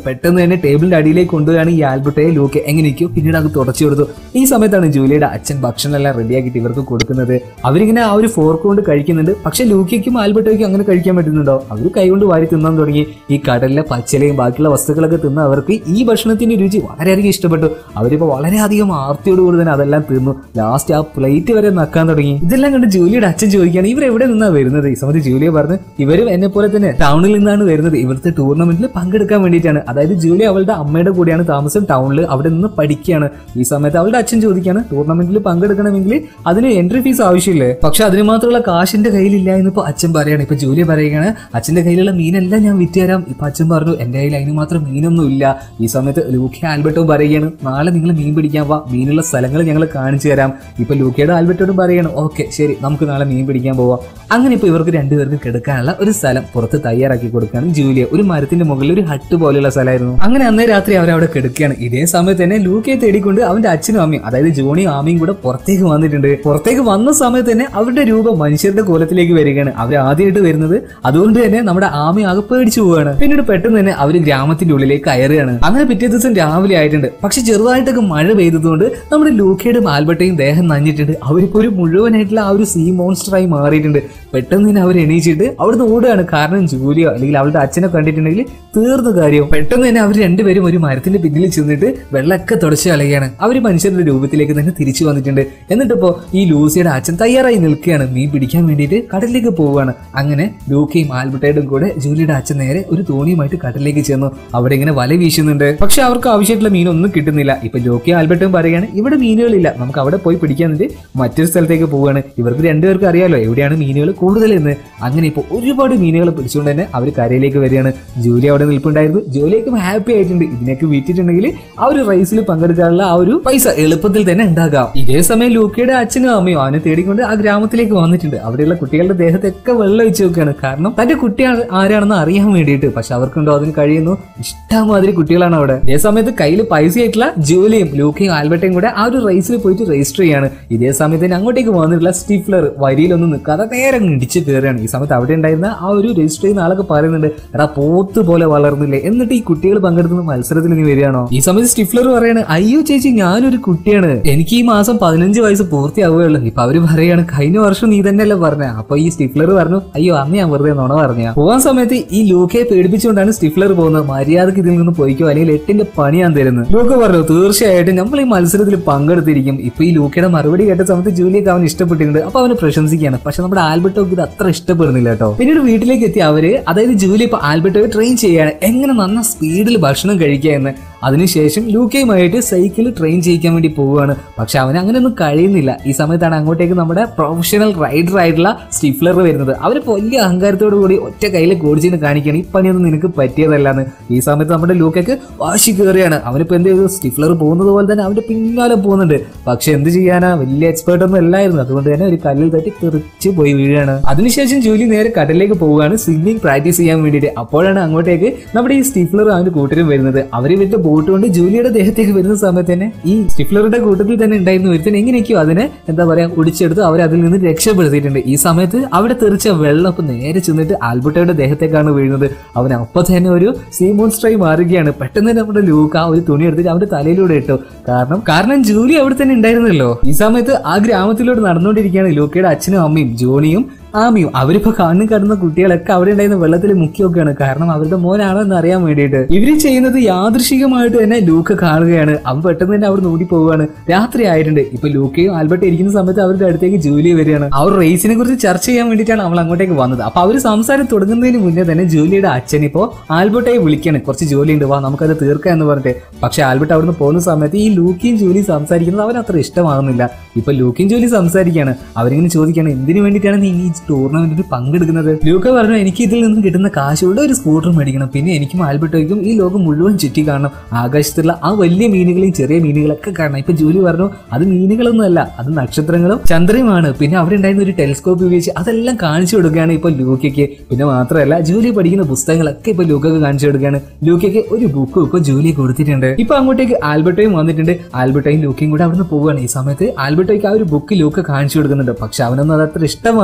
തന്നെ ടേബിളിന്റെ അടിയിലേക്ക് കൊണ്ടുപോയാണ് ഈ ആൽബർട്ടയെ ലൂക്ക് എങ്ങനെയൊക്കെയോ പിന്നീട് അത് തുടച്ചു കൊടുത്തു ഈ സമയത്താണ് ജൂലിയുടെ അച്ഛൻ ഭക്ഷണം എല്ലാം റെഡിയാക്കിയിട്ട് ഇവർക്ക് കൊടുക്കുന്നത് അവരിങ്ങനെ ആ ഒരു ഫോർക്ക് കൊണ്ട് കഴിക്കുന്നുണ്ട് പക്ഷെ ലൂക്കയ്ക്കും ആൽബർട്ടോയ്ക്കും അങ്ങനെ കഴിക്കാൻ പറ്റുന്നുണ്ടോ അവർ കൈകൊണ്ട് വാരി തിന്നാൻ തുടങ്ങി ഈ കടലിലെ പച്ചിലയും ബാക്കിയുള്ള വസ്തുക്കളൊക്കെ തിന്ന അവർക്ക് ഈ ഭക്ഷണത്തിന്റെ രുചി വളരെയധികം ഇഷ്ടപ്പെട്ടു അവരിപ്പോ വളരെയധികം ആർത്തിയോടുകൂടി തന്നെ അതെല്ലാം തിന്നു ലാസ്റ്റ് ആ പ്ലേറ്റ് വരെ നക്കാൻ തുടങ്ങി ഇതെല്ലാം കണ്ട് ജൂലിയുടെ അച്ഛൻ ചോദിക്കുകയാണ് ഇവർ എവിടെ നിന്നാ വരുന്നത് ഈ സമയത്ത് ജൂലിയ പറഞ്ഞു ഇവരും എന്നെ പോലെ തന്നെ ടൗണിൽ നിന്നാണ് വരുന്നത് ഇവിടുത്തെ ടൂർണമെന്റിൽ പങ്കെടുക്കാൻ വേണ്ടിയിട്ടാണ് അതായത് ജൂലി അവളുടെ അമ്മയുടെ കൂടെയാണ് താമസം ടൗണിൽ അവിടെ നിന്ന് പഠിക്കുകയാണ് ഈ സമയത്ത് അവളുടെ അച്ഛൻ ചോദിക്കുകയാണ് ടൂർണമെന്റിൽ പങ്കെടുക്കണമെങ്കിൽ അതിന് എൻട്രി ഫീസ് ആവശ്യമില്ലേ പക്ഷെ അതിന് മാത്രമുള്ള കാശിന്റെ കയ്യിലില്ല എന്നിപ്പോ അച്ഛൻ പറയാണ് ഇപ്പൊ ജൂലി പറയുകയാണ് അച്ഛന്റെ കയ്യിലുള്ള മീനെല്ലാം ഞാൻ വിറ്റ് തരാം ഇപ്പൊ അച്ഛൻ പറഞ്ഞു എന്റെ കയ്യിൽ അതിന് മാത്രം മീനൊന്നും ഇല്ല ഈ സമയത്ത് ലൂക്കി ആൽബർട്ടും പറയുകയാണ് നാളെ നിങ്ങൾ മീൻ പിടിക്കാൻ വാ മീനുള്ള സ്ഥലങ്ങൾ ഞങ്ങൾ കാണിച്ചു തരാം ഇപ്പൊ ലൂക്കയുടെ ആൽബർട്ടോടും പറയാണ് ഓക്കെ ശരി നമുക്ക് നാളെ മീൻ പിടിക്കാൻ പോവാം അങ്ങനെ ഇപ്പൊ ഇവർക്ക് രണ്ടുപേർക്ക് കിടക്കാനുള്ള ഒരു സ്ഥലം പുറത്ത് തയ്യാറാക്കി കൊടുക്കുകയാണ് ജൂലിയ ഒരു മരത്തിന്റെ മുകളിൽ ഒരു ഹട്ട് പോലെയുള്ള സ്ഥലമായിരുന്നു അങ്ങനെ അന്നേ രാത്രി അവരവിടെ കിടക്കുകയാണ് ഇതേ സമയത്ത് തന്നെ ലൂക്കയെ തേടിക്കൊണ്ട് അവന്റെ അച്ഛനും അമ്മയും അതായത് ജോണിയും ആമയും കൂടെ പുറത്തേക്ക് വന്നിട്ടുണ്ട് പുറത്തേക്ക് വന്ന സമയത്ത് തന്നെ അവരുടെ രൂപം മനുഷ്യരുടെ കോലത്തിലേക്ക് വരികയാണ് അവർ ആദ്യമായിട്ട് വരുന്നത് അതുകൊണ്ട് തന്നെ നമ്മുടെ ആമ ആകെ പേടിച്ചു പോവുകയാണ് പിന്നീട് പെട്ടെന്ന് തന്നെ അവർ ഗ്രാമത്തിന്റെ ഉള്ളിലേക്ക് കയറുകയാണ് അങ്ങനെ പിറ്റേ ദിവസം രാവിലെ ആയിട്ടുണ്ട് പക്ഷെ ചെറുതായിട്ടൊക്കെ മഴ പെയ്തതുകൊണ്ട് നമ്മുടെ ലൂക്കയുടെ ആൽബർട്ടയും ദേഹം നഞ്ഞിട്ടുണ്ട് അവരിപ്പോ ഒരു മുഴുവനായിട്ടുള്ള ആ ഒരു സീ മോൺസ്റ്ററായി മാറിയിട്ടുണ്ട് പെട്ടെന്ന് തന്നെ അവർ എണീച്ചിട്ട് അവിടുന്ന് ഓടുകയാണ് കാരണം ജൂലിയോ അല്ലെങ്കിൽ അവളുടെ അച്ഛനെ കണ്ടിട്ടുണ്ടെങ്കിൽ തീർന്ന കാര്യം പെട്ടെന്ന് തന്നെ അവർ രണ്ടുപേരും ഒരു മരത്തിന്റെ പിന്നിൽ ചെന്നിട്ട് വെള്ളമൊക്കെ തുടച്ചു കളയുകയാണ് അവർ മനുഷ്യരുടെ രൂപത്തിലേക്ക് തന്നെ തിരിച്ചു വന്നിട്ടുണ്ട് എന്നിട്ടിപ്പോ ഈ ലൂസിയുടെ അച്ഛൻ തയ്യാറായി നിൽക്കുകയാണ് മീൻ പിടിക്കാൻ വേണ്ടിയിട്ട് കടലിലേക്ക് പോവുകയാണ് അങ്ങനെ ലൂക്കയും ആൽബർട്ടയുടെ കൂടെ ജൂലിയുടെ അച്ഛൻ നേരെ ഒരു തോണിയുമായിട്ട് കടലിലേക്ക് ചെന്നു അവിടെ ഇങ്ങനെ വല വീശുന്നുണ്ട് പക്ഷെ അവർക്ക് ആവശ്യമായിട്ടുള്ള മീനൊന്നും കിട്ടുന്നില്ല ഇപ്പൊ ലോക്കിയും ആൽബർട്ടും പറയുകയാണ് ഇവിടെ മീനുകളില്ല നമുക്ക് അവിടെ പോയി പിടിക്കാൻ വേണ്ടി മറ്റൊരു സ്ഥലത്തേക്ക് പോവുകയാണ് ഇവർക്ക് രണ്ടുപേർക്ക് അറിയാലോ എവിടെയാണ് മീനുകൾ കൂടുതൽ എന്ന് അങ്ങനെ ഇപ്പോൾ ഒരുപാട് മീനുകൾ പിടിച്ചുകൊണ്ട് തന്നെ അവർ കരയിലേക്ക് വരികയാണ് ജൂലി അവിടെ നിൽപ്പുണ്ടായിരുന്നു ജോലിയൊക്കെ ഹാപ്പി ആയിട്ടുണ്ട് ഇതിനൊക്കെ വിറ്റിട്ടുണ്ടെങ്കിൽ ആ ഒരു റൈസിൽ പങ്കെടുക്കാനുള്ള ആ ഒരു പൈസ എളുപ്പത്തിൽ തന്നെ ഉണ്ടാകാം ഇതേ സമയം ലൂക്കയുടെ അച്ഛനും അമ്മയും അവനെ തേടിക്കൊണ്ട് ആ ഗ്രാമത്തിലേക്ക് വന്നിട്ടുണ്ട് അവിടെയുള്ള കുട്ടികളുടെ ദേഹത്തൊക്കെ വെള്ളം ഒഴിച്ചു വെക്കുകയാണ് കാരണം തന്റെ കുട്ടി ആ- ആരാണെന്ന് അറിയാൻ വേണ്ടിയിട്ട് പക്ഷെ അവർക്കുണ്ടോ അതിന് കഴിയുന്നു ഇഷ്ടമാതിരി കുട്ടികളാണ് അവിടെ ഇതേ സമയത്ത് കയ്യിൽ പൈസ ആയിട്ടുള്ള ജോലിയും ലൂക്കയും ആൽബർട്ടയും കൂടെ ആ ഒരു റേസിൽ പോയിട്ട് രജിസ്റ്റർ ചെയ്യാണ് ഇതേ സമയത്ത് തന്നെ അങ്ങോട്ടേക്ക് വന്നിട്ടുള്ള സ്റ്റിഫ്ലർ വരിയിലൊന്നും നിൽക്കാതെ നേരെ അങ്ങ് ഇടിച്ച് കയറുകയാണ് ഈ സമയത്ത് അവിടെ ഉണ്ടായിരുന്ന ആ ഒരു രജിസ്റ്റർ ചെയ്യുന്ന ആളൊക്കെ പറയുന്നുണ്ട് എടാ പോത്ത് പോലെ വളർന്നില്ലേ എന്നിട്ട് ഈ കുട്ടികൾ പങ്കെടുക്കുന്ന മത്സരത്തിൽ നീ വരികയാണോ ഈ സമയത്ത് സ്റ്റിഫ്ലർ പറയാണ് അയ്യോ ചേച്ചി ഞാനൊരു കുട്ടിയാണ് എനിക്ക് ഈ മാസം പതിനഞ്ച് വയസ്സ് പൂർത്തിയാവുകയുള്ളൂ ഇപ്പൊ അവര് പറയാണ് കഴിഞ്ഞ വർഷം നീ തന്നെയല്ലേ പറഞ്ഞ അപ്പൊ ഈ സ്റ്റിഫ്ലർ പറഞ്ഞു അയ്യോ അന്ന് ഞാൻ വെറുതെ നുണ പറഞ്ഞ പോവാൻ സമയത്ത് ഈ ലൂക്കയെ പേടിപ്പിച്ചുകൊണ്ടാണ് സ്റ്റിഫ്ലർ പോകുന്നത് മര്യാദക്ക് ഇതിൽ നിന്ന് പോയിക്കോ അല്ലെങ്കിൽ എട്ടിന്റെ പണി ഞാൻ തരുന്നു ലൂക്ക പറഞ്ഞു തീർച്ചയായിട്ടും നമ്മൾ ഈ മത്സരത്തിൽ പങ്കെടുത്തിരിക്കും ഇപ്പൊ ഈ ലൂക്കയുടെ മറുപടി കേട്ട സമയത്ത് ജൂലിയൊക്കെ അവൻ ഇഷ്ടപ്പെട്ടിട്ടുണ്ട് അപ്പൊ അവനെ പ്രശംസിക്കുകയാണ് പക്ഷെ നമ്മുടെ ആൽബർട്ടോക്ക് ഇത് അത്ര ഇഷ്ടപ്പെടുന്നില്ല കേട്ടോ പിന്നീട് വീട്ടിലേക്ക് എത്തി അവര് അതായത് ജൂലി ഇപ്പൊ ആൽബർട്ടോയെ ട്രെയിൻ ചെയ്യാണ് എങ്ങനെ നന്ന സ്പീഡിൽ ഭക്ഷണം കഴിക്കുക എന്ന് അതിനുശേഷം ലൂക്കയുമായിട്ട് സൈക്കിൾ ട്രെയിൻ ചെയ്യിക്കാൻ വേണ്ടി പോവുകയാണ് പക്ഷെ അവന് അങ്ങനെയൊന്നും കഴിയുന്നില്ല ഈ സമയത്താണ് അങ്ങോട്ടേക്ക് നമ്മുടെ പ്രൊഫഷണൽ റൈഡർ ആയിട്ടുള്ള സ്റ്റിഫ്ലർ വരുന്നത് അവരിപ്പോ വലിയ അഹങ്കാരത്തോടു കൂടി ഒറ്റ കയ്യിൽ കോടിച്ചിന് കാണിക്കുകയാണ് ഈ പണിയൊന്നും നിനക്ക് പറ്റിയതല്ലാന്ന് ഈ സമയത്ത് നമ്മുടെ ലൂക്കയ്ക്ക് വാശി കയറിയാണ് അവനിപ്പോ എന്ത് ചെയ്തു സ്റ്റിഫ്ലർ പോകുന്നത് പോലെ തന്നെ അവന്റെ പിന്നാലെ പോകുന്നുണ്ട് പക്ഷെ എന്ത് ചെയ്യാനാ വലിയ എക്സ്പേർട്ട് ഒന്നും അല്ലായിരുന്നു അതുകൊണ്ട് തന്നെ ഒരു കല്ലിൽ തട്ടി തെറിച്ച് പോയി വീഴുകയാണ് അതിനുശേഷം ജൂലി നേരെ കടലിലേക്ക് പോവുകയാണ് സ്വിമ്മിംഗ് പ്രാക്ടീസ് ചെയ്യാൻ വേണ്ടിയിട്ട് അപ്പോഴാണ് അങ്ങോട്ടേക്ക് നമ്മുടെ ഈ സ്റ്റിഫ്ലർ അവന്റെ കൂട്ടരും വരുന്നത് അവര് വിട്ട് ബോട്ട് കൊണ്ട് ജൂലിയുടെ ദേഹത്തേക്ക് വരുന്ന സമയത്ത് തന്നെ ഈ സ്റ്റിഫ്ലറുടെ കൂട്ടത്തിൽ തന്നെ ഉണ്ടായിരുന്ന ഒരുത്തൻ എങ്ങനെയൊക്കെയോ അതിനെ എന്താ പറയാ ഒടിച്ചെടുത്ത് അവർ അതിൽ നിന്ന് രക്ഷപ്പെടുത്തിയിട്ടുണ്ട് ഈ സമയത്ത് അവിടെ തെറിച്ച വെള്ളം ഇപ്പൊ നേരെ ചെന്നിട്ട് ആൽബർട്ടയുടെ ദേഹത്തേക്കാണ് വീഴുന്നത് അവൻ അപ്പൊ തന്നെ ഒരു സീ മോൺസ്റ്ററായി മാറുകയാണ് പെട്ടെന്ന് തന്നെ നമ്മുടെ ലൂക്ക ആ ഒരു തുണി എടുത്തിട്ട് അവന്റെ തലയിലൂടെ ഇട്ടു കാരണം കാരണം ജൂലി അവിടെ തന്നെ ഉണ്ടായിരുന്നല്ലോ ഈ സമയത്ത് ആ ഗ്രാമത്തിലൂടെ നടന്നുകൊണ്ടിരിക്കുകയാണ് ലൂക്കയുടെ അച്ഛനും അമ്മയും ജോണിയും ആമിയും അവരിപ്പോ കണ്ണു കടന്ന കുട്ടികളൊക്കെ അവിടെ ഉണ്ടായിരുന്ന വെള്ളത്തിൽ മുക്കി വെക്കുകയാണ് കാരണം അവരുടെ മോനാണോ എന്ന് അറിയാൻ വേണ്ടിയിട്ട് ഇവര് ചെയ്യുന്നത് യാദൃശികമായിട്ട് തന്നെ ലൂക്ക കാണുകയാണ് അവൻ പെട്ടെന്ന് തന്നെ അവിടെ ഓടി പോവുകയാണ് രാത്രി ആയിട്ടുണ്ട് ഇപ്പൊ ലൂക്കയും ആൽബർട്ട് ഇരിക്കുന്ന സമയത്ത് അവരുടെ അടുത്തേക്ക് ജൂലി വരികയാണ് അവർ റേസിനെ കുറിച്ച് ചർച്ച ചെയ്യാൻ വേണ്ടിയിട്ടാണ് അവൾ അങ്ങോട്ടേക്ക് വന്നത് അപ്പൊ അവര് സംസാരം തുടങ്ങുന്നതിന് മുന്നേ തന്നെ ജൂലിയുടെ അച്ഛൻ ഇപ്പോ ആൽബർട്ടെ വിളിക്കാണ് കുറച്ച് ജോലി ഉണ്ട് വാ നമുക്കത് തീർക്കാം എന്ന് പറഞ്ഞിട്ട് പക്ഷെ ആൽബർട്ട് അവിടുന്ന് പോകുന്ന സമയത്ത് ഈ ലൂക്കിയും ജോലിയും സംസാരിക്കുന്നത് അവന് അത്ര ഇഷ്ടമാകുന്നില്ല ഇപ്പൊ ലൂക്കിയും ജോലി സംസാരിക്കുകയാണ് അവരിങ്ങനെ ചോദിക്കുകയാണ് എന്തിനു വേണ്ടിയിട്ടാണ് നീ ഈ ടൂർണമെന്റിൽ പങ്കെടുക്കുന്നത് ലൂക്ക പറഞ്ഞു എനിക്ക് ഇതിൽ നിന്ന് കിട്ടുന്ന കാശുകൊണ്ട് ഒരു സ്കൂട്ടർ മേടിക്കണം പിന്നെ എനിക്കും ആൽബർട്ടോയ്ക്കും ഈ ലോകം മുഴുവൻ ചുറ്റി കാണണം ആകാശത്തുള്ള ആ വലിയ മീനുകളെയും ചെറിയ മീനുകളൊക്കെ കാണണം ഇപ്പൊ ജൂലി പറഞ്ഞു അത് മീനുകളൊന്നും അല്ല അത് നക്ഷത്രങ്ങളും ചന്ദ്രയുമാണ് പിന്നെ അവിടെ ഉണ്ടായിരുന്ന ഒരു ടെലിസ്കോപ്പ് ഉപയോഗിച്ച് അതെല്ലാം കാണിച്ചു കൊടുക്കുകയാണ് ഇപ്പൊ ലൂക്കയ്ക്ക് പിന്നെ മാത്രമല്ല ജൂലി പഠിക്കുന്ന പുസ്തകങ്ങളൊക്കെ ഇപ്പൊ ലൂക്കയ്ക്ക് കാണിച്ചു കൊടുക്കുകയാണ് ലൂക്കയ്ക്ക് ഒരു ബുക്കും ഇപ്പൊ ജൂലി കൊടുത്തിട്ടുണ്ട് ഇപ്പൊ അങ്ങോട്ടേക്ക് ആൽബർട്ടോയും വന്നിട്ടുണ്ട് ആൽബർട്ടോയും ലൂക്കയും കൂടെ അവിടുന്ന് പോവുകയാണ് ഈ സമയത്ത് ആൽബർട്ടോയ്ക്ക് ആ ഒരു ബുക്ക് ലൂക്ക കാണിച്ചു കൊടുക്കുന്നുണ്ട് പക്ഷെ അവനൊന്നും അത് അത്ര ഇഷ്ടമാകുന്നില്ല കേട്ടോ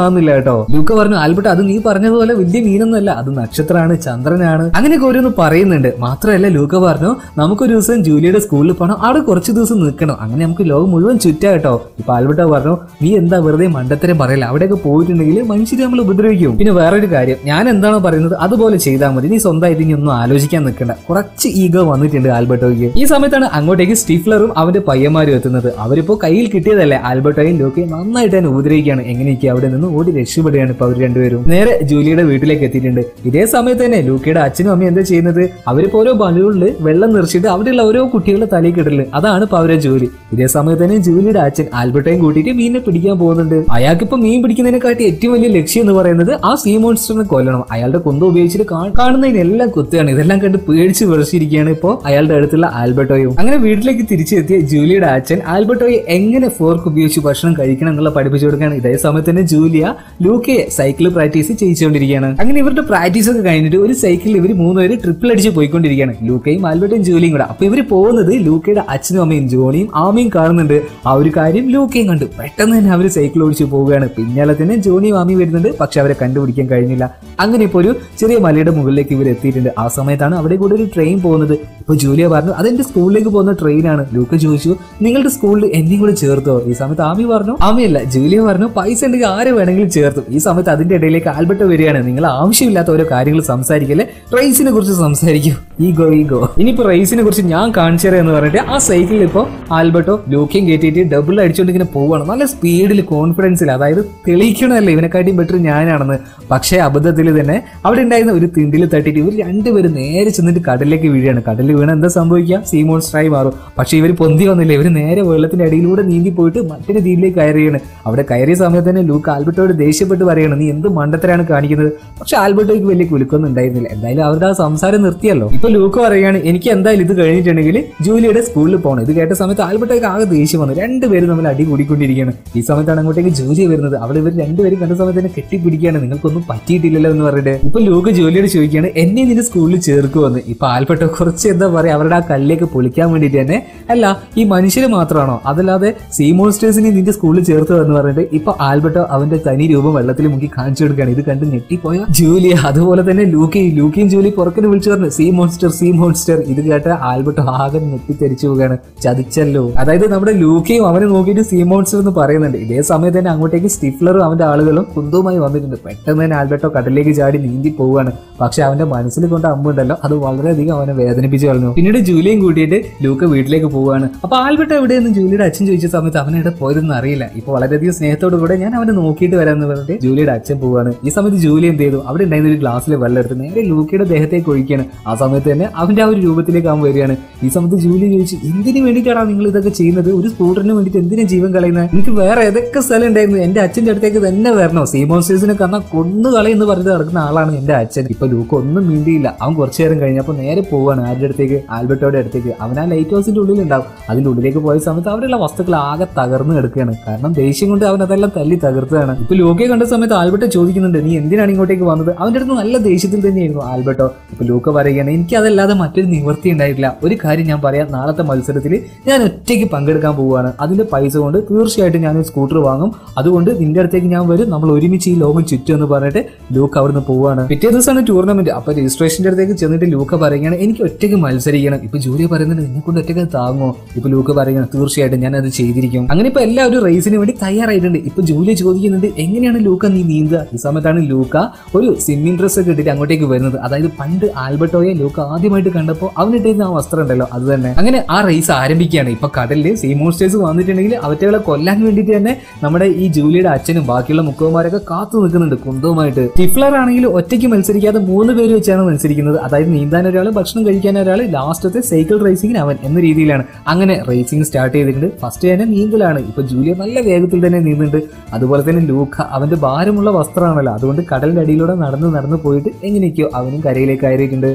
കേട്ടോ ലൂക്ക പറഞ്ഞു ആൽബർട്ട് അത് നീ പറഞ്ഞതുപോലെ വലിയ മീനൊന്നുമല്ല അത് നക്ഷത്രമാണ് ചന്ദ്രനാണ് അങ്ങനെയൊക്കെ ഓരോന്ന് പറയുന്നുണ്ട് മാത്രമല്ല ലൂക്ക പറഞ്ഞു നമുക്കൊരു ദിവസം ജൂലിയുടെ സ്കൂളിൽ പോകണം അവിടെ കുറച്ച് ദിവസം നിൽക്കണം അങ്ങനെ നമുക്ക് ലോകം മുഴുവൻ ചുറ്റാ കേട്ടോ ഇപ്പൊ ആൽബർട്ട പറഞ്ഞു നീ എന്താ വെറുതെ മണ്ടത്തരം പറയില്ല അവിടെയൊക്കെ പോയിട്ടുണ്ടെങ്കിൽ മനുഷ്യരെ നമ്മൾ ഉപദ്രവിക്കും പിന്നെ വേറൊരു കാര്യം ഞാൻ എന്താണോ പറയുന്നത് അതുപോലെ ചെയ്താൽ മതി നീ സ്വന്തമായിട്ട് ഇനി ഒന്നും ആലോചിക്കാൻ നിൽക്കണ്ട കുറച്ച് ഈഗോ വന്നിട്ടുണ്ട് ആൽബർട്ടോയ്ക്ക് ഈ സമയത്താണ് അങ്ങോട്ടേക്ക് സ്റ്റീഫ്ലറും അവന്റെ പയ്യന്മാരും എത്തുന്നത് അവരിപ്പോ കയ്യിൽ കിട്ടിയതല്ലേ ആൽബർട്ടോയും ലോക്കയും നന്നായിട്ട് തന്നെ ഉപദ്രവിക്കുകയാണ് എങ്ങനെയൊക്കെ അവിടെ നിന്ന് ഓടി രക്ഷപ്പെടുകയാണ് ഇപ്പൊ അവർ രണ്ടുപേരും നേരെ ജൂലിയുടെ വീട്ടിലേക്ക് എത്തിയിട്ടുണ്ട് ഇതേ സമയത്ത് തന്നെ ലൂക്കയുടെ അച്ഛനും അമ്മയും എന്താ ചെയ്യുന്നത് അവരിപ്പോ ഓരോ ബലൂണിൽ വെള്ളം നിറച്ചിട്ട് അവിടെയുള്ള ഓരോ കുട്ടികളുടെ തലയിൽ കിടല് അതാണ് ഇപ്പൊ അവരുടെ ജോലി ഇതേ സമയത്ത് തന്നെ ജൂലിയുടെ അച്ഛൻ ആൽബർട്ടയും കൂട്ടിയിട്ട് മീനിനെ പിടിക്കാൻ പോകുന്നുണ്ട് അയാൾക്കിപ്പോ മീൻ പിടിക്കുന്നതിനെക്കാട്ടി ഏറ്റവും വലിയ ലക്ഷ്യം എന്ന് പറയുന്നത് ആ സീ മോൺസ്റ്ററിനെ കൊല്ലണം അയാളുടെ കൊന്ത ഉപയോഗിച്ചിട്ട് കാ- കാണുന്നതിനെല്ലാം കുത്തുകയാണ് ഇതെല്ലാം കണ്ട് പേടിച്ച് വിറച്ചിരിക്കുകയാണ് ഇപ്പോ അയാളുടെ അടുത്തുള്ള ആൽബർട്ടോയും അങ്ങനെ വീട്ടിലേക്ക് തിരിച്ചെത്തിയ ജൂലിയുടെ അച്ഛൻ ആൽബർട്ടോയെ എങ്ങനെ ഫോർക്ക് ഉപയോഗിച്ച് ഭക്ഷണം കഴിക്കണം എന്നുള്ള പഠിപ്പിച്ചു കൊടുക്കുകയാണ് ഇതേ സമയത്ത് തന്നെ ജൂലിയ ലൂക്കയെ സൈക്കിൾ പ്രാക്ടീസ് ചെയ്യിച്ചുകൊണ്ടിരിക്കുകയാണ് അങ്ങനെ ഇവരുടെ പ്രാക്ടീസ് ഒക്കെ കഴിഞ്ഞിട്ട് ഒരു സൈക്കിളിൽ ഇവർ മൂന്നുപേര് ട്രിപ്പിൾ അടിച്ച് പോയിക്കൊണ്ടിരിക്കുകയാണ് ലൂക്കയും ആൽബർട്ടും ജൂലിയും കൂടെ അപ്പൊ ഇവർ പോകുന്നത് ലൂക്കയുടെ അച്ഛനും അമ്മയും ജോണിയും ആമയും കാണുന്നുണ്ട് ആ ഒരു കാര്യം ലൂക്കയും കണ്ടു പെട്ടെന്ന് തന്നെ അവർ സൈക്കിൾ ഓടിച്ച് പോവുകയാണ് പിന്നാലെ തന്നെ ജോണിയും ആമയും വരുന്നുണ്ട് പക്ഷെ അവരെ കണ്ടുപിടിക്കാൻ കഴിഞ്ഞില്ല അങ്ങനെ ഇപ്പോൾ ഒരു ചെറിയ മലയുടെ മുകളിലേക്ക് ഇവർ എത്തിയിട്ടുണ്ട് ആ സമയത്താണ് അവിടെ കൂടെ ഒരു ട്രെയിൻ പോകുന്നത് ഇപ്പൊ ജൂലിയ പറഞ്ഞു അതെന്റെ സ്കൂളിലേക്ക് പോകുന്ന ട്രെയിനാണ് ലൂക്ക ചോദിച്ചു നിങ്ങളുടെ സ്കൂളിൽ എന്നെയും കൂടെ ചേർത്തോ ഈ സമയത്ത് ആമി പറഞ്ഞു ആമിയല്ല ജൂലിയ പറഞ്ഞു പൈസ ഉണ്ടെങ്കിൽ ആരെ വേണമെങ്കിലും ചേർത്തും ഈ സമയത്ത് അതിന്റെ ഇടയിലേക്ക് ആൽബർട്ട് വരികയാണ് നിങ്ങൾ ആവശ്യമില്ലാത്ത ഓരോ കാര്യങ്ങൾ സംസാരിക്കല്ലേ റേസിനെ കുറിച്ച് സംസാരിക്കൂ ഈഗോ ഈഗോ ഇനിയിപ്പോ റേസിനെ കുറിച്ച് ഞാൻ കാണിച്ചു തരാം എന്ന് പറഞ്ഞിട്ട് ആ സൈക്കിളിൽ ഇപ്പോ ആൽബർട്ടോ ലൂക്കയും കയറ്റിയിട്ട് ഡബിൾ അടിച്ചുകൊണ്ട് ഇങ്ങനെ പോവാണ് നല്ല സ്പീഡിൽ കോൺഫിഡൻസിൽ അതായത് തെളിയിക്കണമല്ലേ ഇവനെക്കാട്ടിയും ബെറ്റർ ഞാനാണെന്ന് പക്ഷേ അബദ്ധത്തിൽ തന്നെ അവിടെ ഉണ്ടായിരുന്ന ഒരു തിണ്ടിൽ തട്ടിയിട്ട് ഇവർ രണ്ടുപേരും നേരെ ചെന്നിട്ട് കടലിലേക്ക് വീഴുകയാണ് കടലിൽ വീണ എന്താ സംഭവിക്കുക സീ മോൺസ്റ്ററായി മാറും പക്ഷേ ഇവർ പൊന്തി വന്നില്ല ഇവർ നേരെ വെള്ളത്തിന്റെ അടിയിലൂടെ നീന്തി പോയിട്ട് മറ്റൊരു ദ്വീപിലേക്ക് കയറുകയാണ് അവിടെ കയറിയ സമയത്ത് തന്നെ ലൂക്ക് ആൽബർട്ടോട് ദേഷ്യപ്പെട്ട് പറയണം നീ എന്ത് മണ്ടത്തരാണ് കാണിക്കുന്നത് പക്ഷെ ആൽബർട്ടോയ്ക്ക് വലിയ കുലുക്കൊന്നും ഉണ്ടായിരുന്നില്ല എന്തായാലും അവരുടെ ആ സംസാരം നിർത്തിയല്ലോ ഇപ്പൊ ലൂക്ക് പറയുകയാണ് എനിക്ക് എന്തായാലും ഇത് കഴിഞ്ഞിട്ടുണ്ടെങ്കിൽ ജൂലിയുടെ സ്കൂളിൽ പോകണം ഇത് കേട്ട സമയത്ത് ആൽബർട്ടോയ്ക്ക് ആകെ ദേഷ്യം വന്നു രണ്ടുപേരും തമ്മിൽ അടി കൂടിക്കൊണ്ടിരിക്കുകയാണ് ഈ സമയത്താണ് അങ്ങോട്ടേക്ക് ജൂലി വരുന്നത് അവൾ ഇവർ രണ്ടുപേരും കണ്ട സമയത്ത് തന്നെ കെട്ടിപ്പിടിക്കുകയാണ് നിങ്ങൾക്കൊന്നും പറ്റിയിട്ടില്ലല്ലോ എന്ന് പറഞ്ഞിട്ട് ഇപ്പൊ ലൂക്ക് ജോലിയോട് ചോദിക്കുകയാണ് എന്നെ നിന്റെ സ്കൂളിൽ ചേർക്കുമെന്ന് ഇപ്പൊ ആൽബർട്ടോ കുറച്ച് എന്താ പറയാ അവരുടെ ആ കല്ലേക്ക് പൊളിക്കാൻ വേണ്ടിയിട്ട് തന്നെ അല്ല ഈ മനുഷ്യര് മാത്രമാണോ അതല്ലാതെ സീ മോൺസ്റ്റേഴ്സിനെ നിന്റെ സ്കൂളിൽ ചേർത്തോ എന്ന് പറഞ്ഞിട്ട് ഇപ്പൊ ആൽബർട്ടോ അവന്റെ തനി രൂപം വെള്ളത്തിൽ മുക്കി കാണിച്ചു കൊടുക്കുകയാണ് ഇത് കണ്ട് ഞെട്ടിപ്പോയ ജൂലിയ അതുപോലെ തന്നെ ലൂക്കയും ലൂക്കയും ജൂലി പുറക്കിന് വിളിച്ചു പറഞ്ഞു സീ മോൺസ്റ്റർ സീ മോൺസ്റ്റർ ഇത് കേട്ട ആൽബർട്ടോ ആകെ ഞെട്ടിത്തെരിച്ചു പോവുകയാണ് ചതിച്ചല്ലോ അതായത് നമ്മുടെ ലൂക്കയും അവനെ നോക്കിയിട്ട് സീ മോൺസ്റ്റർ എന്ന് പറയുന്നുണ്ട് ഇതേ സമയത്ത് തന്നെ അങ്ങോട്ടേക്ക് സ്റ്റിഫ്ലറും അവന്റെ ആളുകളും കുന്തവുമായി വന്നിട്ടുണ്ട് പെട്ടെന്ന് തന്നെ ആൽബർട്ടോ കടലിലേക്ക് ചാടി നീന്തി പോവുകയാണ് പക്ഷെ അവന്റെ മനസ്സിൽ കൊണ്ട് അമ്പുണ്ടല്ലോ അത് വളരെയധികം അവനെ വേദനിപ്പിച്ചു കളഞ്ഞു പിന്നീട് ജൂലിയും കൂട്ടിയിട്ട് ലൂക്ക വീട്ടിലേക്ക് പോവുകയാണ് അപ്പൊ ആൽബർട്ടോ എവിടെയെന്ന് ജൂലിയുടെ അച്ഛൻ ചോദിച്ച സമയത്ത് അവൻ ഇവിടെ പോയതെന്ന് അറിയില്ല ഇപ്പൊ വളരെയധികം സ്നേഹത്തോടു കൂടെ ഞാൻ അവനെ നോക്കിയിട്ട് വരാമെന്ന് പറഞ്ഞിട്ട് ജൂലിയുടെ അച്ഛൻ പോവാണ് ഈ സമയത്ത് ജൂലി എന്ത് ചെയ്തു അവിടെ ഉണ്ടായിരുന്ന ഒരു ഗ്ലാസ്സിൽ വെള്ളം എടുത്ത് നേരെ ലൂക്കയുടെ ദേഹത്തേക്ക് ഒഴിക്കുകയാണ് ആ സമയത്ത് തന്നെ അവന്റെ ആ ഒരു രൂപത്തിലേക്ക് അവൻ വരികയാണ് ഈ സമയത്ത് ജൂലി ചോദിച്ചു എന്തിനു വേണ്ടിയിട്ടാണ് നിങ്ങൾ ഇതൊക്കെ ചെയ്യുന്നത് ഒരു സ്കൂട്ടറിന് വേണ്ടിയിട്ട് എന്തിനാ ജീവൻ കളയുന്നത് എനിക്ക് വേറെ ഏതൊക്കെ സ്ഥലം ഉണ്ടായിരുന്നു എന്റെ അച്ഛന്റെ അടുത്തേക്ക് തന്നെ വരണോ സീമോൺസ്റ്റേഴ്സിനെ കാരണം കൊന്നു കളയെന്ന് പറഞ്ഞിട്ട് നടക്കുന്ന ആളാണ് എന്റെ അച്ഛൻ ഇപ്പൊ ലൂക്ക് ഒന്നും മിണ്ടിയില്ല അവൻ കുറച്ചു നേരം കഴിഞ്ഞപ്പോൾ നേരെ പോവാണ് ആരുടെ അടുത്തേക്ക് ആൽബർട്ടോയുടെ അടുത്തേക്ക് അവൻ ആ ലൈറ്റ് ഹൗസിന്റെ ഉള്ളിൽ ഉണ്ടാവും അതിന്റെ ഉള്ളിലേക്ക് പോയ സമയത്ത് അവിടെയുള്ള വസ്തുക്കൾ ആകെ തകർന്നു കിടക്കുകയാണ് കാരണം ദേഷ്യം കൊണ്ട് അവൻ അതെല്ലാം തല്ലി തകർത്തതാണ് ഇപ്പൊ ലൂക്കയെ കണ്ട സമയത്ത് ആൽബർട്ടോ ചോദിക്കുന്നുണ്ട് നീ എന്തിനാണ് ഇങ്ങോട്ടേക്ക് വന്നത് അവന്റെ അടുത്ത് നല്ല ദേഷ്യത്തിൽ തന്നെയായിരുന്നു ആൽബർട്ടോ ഇപ്പൊ ലൂക്ക പറയുകയാണ് എനിക്ക് അതല്ലാതെ മറ്റൊരു നിവൃത്തി ഉണ്ടായിട്ടില്ല ഒരു കാര്യം ഞാൻ പറയാം നാളത്തെ മത്സരത്തിൽ ഞാൻ ഒറ്റയ്ക്ക് പങ്കെടുക്കാൻ പോവുകയാണ് അതിന്റെ പൈസ കൊണ്ട് തീർച്ചയായിട്ടും ഞാൻ ഒരു സ്കൂട്ടർ വാങ്ങും അതുകൊണ്ട് നിന്റെ അടുത്തേക്ക് ഞാൻ വരും നമ്മൾ ഒരുമിച്ച് ഈ ലോകം ചുറ്റും എന്ന് പറഞ്ഞിട്ട് ലൂക്ക് അവിടുന്ന് പോവാണ് പിറ്റേ ദിവസമാണ് ടൂർണമെന്റ് അപ്പൊ രജിസ്ട്രേഷന്റെ അടുത്തേക്ക് ചെന്നിട്ട് ലൂക്ക പറയുകയാണ് എനിക്ക് ഒറ്റയ്ക്ക് മത്സരിക്കണം ഇപ്പൊ ജൂലി പറയുന്നത് നിന്നെ കൊണ്ട് ഒറ്റയ്ക്ക് താങ്ങോ ഇപ്പൊ ലൂക്ക പറയുകയാണ് തീർച്ചയായിട്ടും ഞാൻ അത് ചെയ്തിരിക്കും അങ്ങനെ ഇപ്പൊ എല്ലാവരും റേസിന് വേണ്ടി തയ്യാറായിട്ടുണ്ട് ഇപ്പൊ ജൂലി ചോദിക്കുന്നുണ്ട് എങ്ങനെയാണ് ലൂക്ക നീ നീന്തുക ഈ സമയത്താണ് ലൂക്ക ഒരു സ്വിമ്മിംഗ് ഡ്രസ്സ് ഒക്കെ ഇട്ടിട്ട് അങ്ങോട്ടേക്ക് വരുന്നത് അതായത് പണ്ട് ആൽബർട്ടോയെ ലൂക്ക ആദ്യമായിട്ട് കണ്ടപ്പോൾ അവനിട്ടിരുന്ന ആ വസ്ത്രം ഉണ്ടല്ലോ അത് തന്നെ അങ്ങനെ ആ റേസ് ആരംഭിക്കുകയാണ് ഇപ്പൊ കടലിൽ സീ മോൺസ്റ്റേഴ്സ് വന്നിട്ടുണ്ടെങ്കിൽ അവറ്റകളെ കൊല്ലാൻ വേണ്ടിയിട്ട് തന്നെ നമ്മുടെ ഈ ജൂലിയുടെ അച്ഛനും ബാക്കിയുള്ള മുക്കവന്മാരൊക്കെ കാത്തു നിൽക്കുന്നുണ്ട് കുന്തവുമായിട്ട് ടിഫ്ലർ ആണെങ്കിൽ ഒറ്റയ്ക്ക് മത്സരിക്കാതെ മൂന്ന് പേര് വെച്ചാണ് മത്സരിക്കുന്നത് അതായത് നീന്താൻ ഒരാൾ ഭക്ഷണം കഴിക്കാൻ ഒരാൾ ലാസ്റ്റത്തെ സൈക്കിൾ റേസിംഗിന് അവൻ എന്ന രീതിയിലാണ് അങ്ങനെ റേസിംഗ് സ്റ്റാർട്ട് ചെയ്തിട്ടുണ്ട് ഫസ്റ്റ് തന്നെ നീന്തലാണ് ഇപ്പൊ ജൂലിയ നല്ല വേഗത്തിൽ തന്നെ നീന്തുന്നുണ്ട് അതുപോലെ തന്നെ ലൂക്ക അവന്റെ ഭാരമുള്ള വസ്ത്രമാണല്ലോ അതുകൊണ്ട് കടലിന്റെ അടിയിലൂടെ നടന്ന് നടന്ന് പോയിട്ട് എങ്ങനെയൊക്കെയോ അവനും കരയിലേക്ക് കയറിയിട്ടുണ്ട് ആദ്യം തന്നെ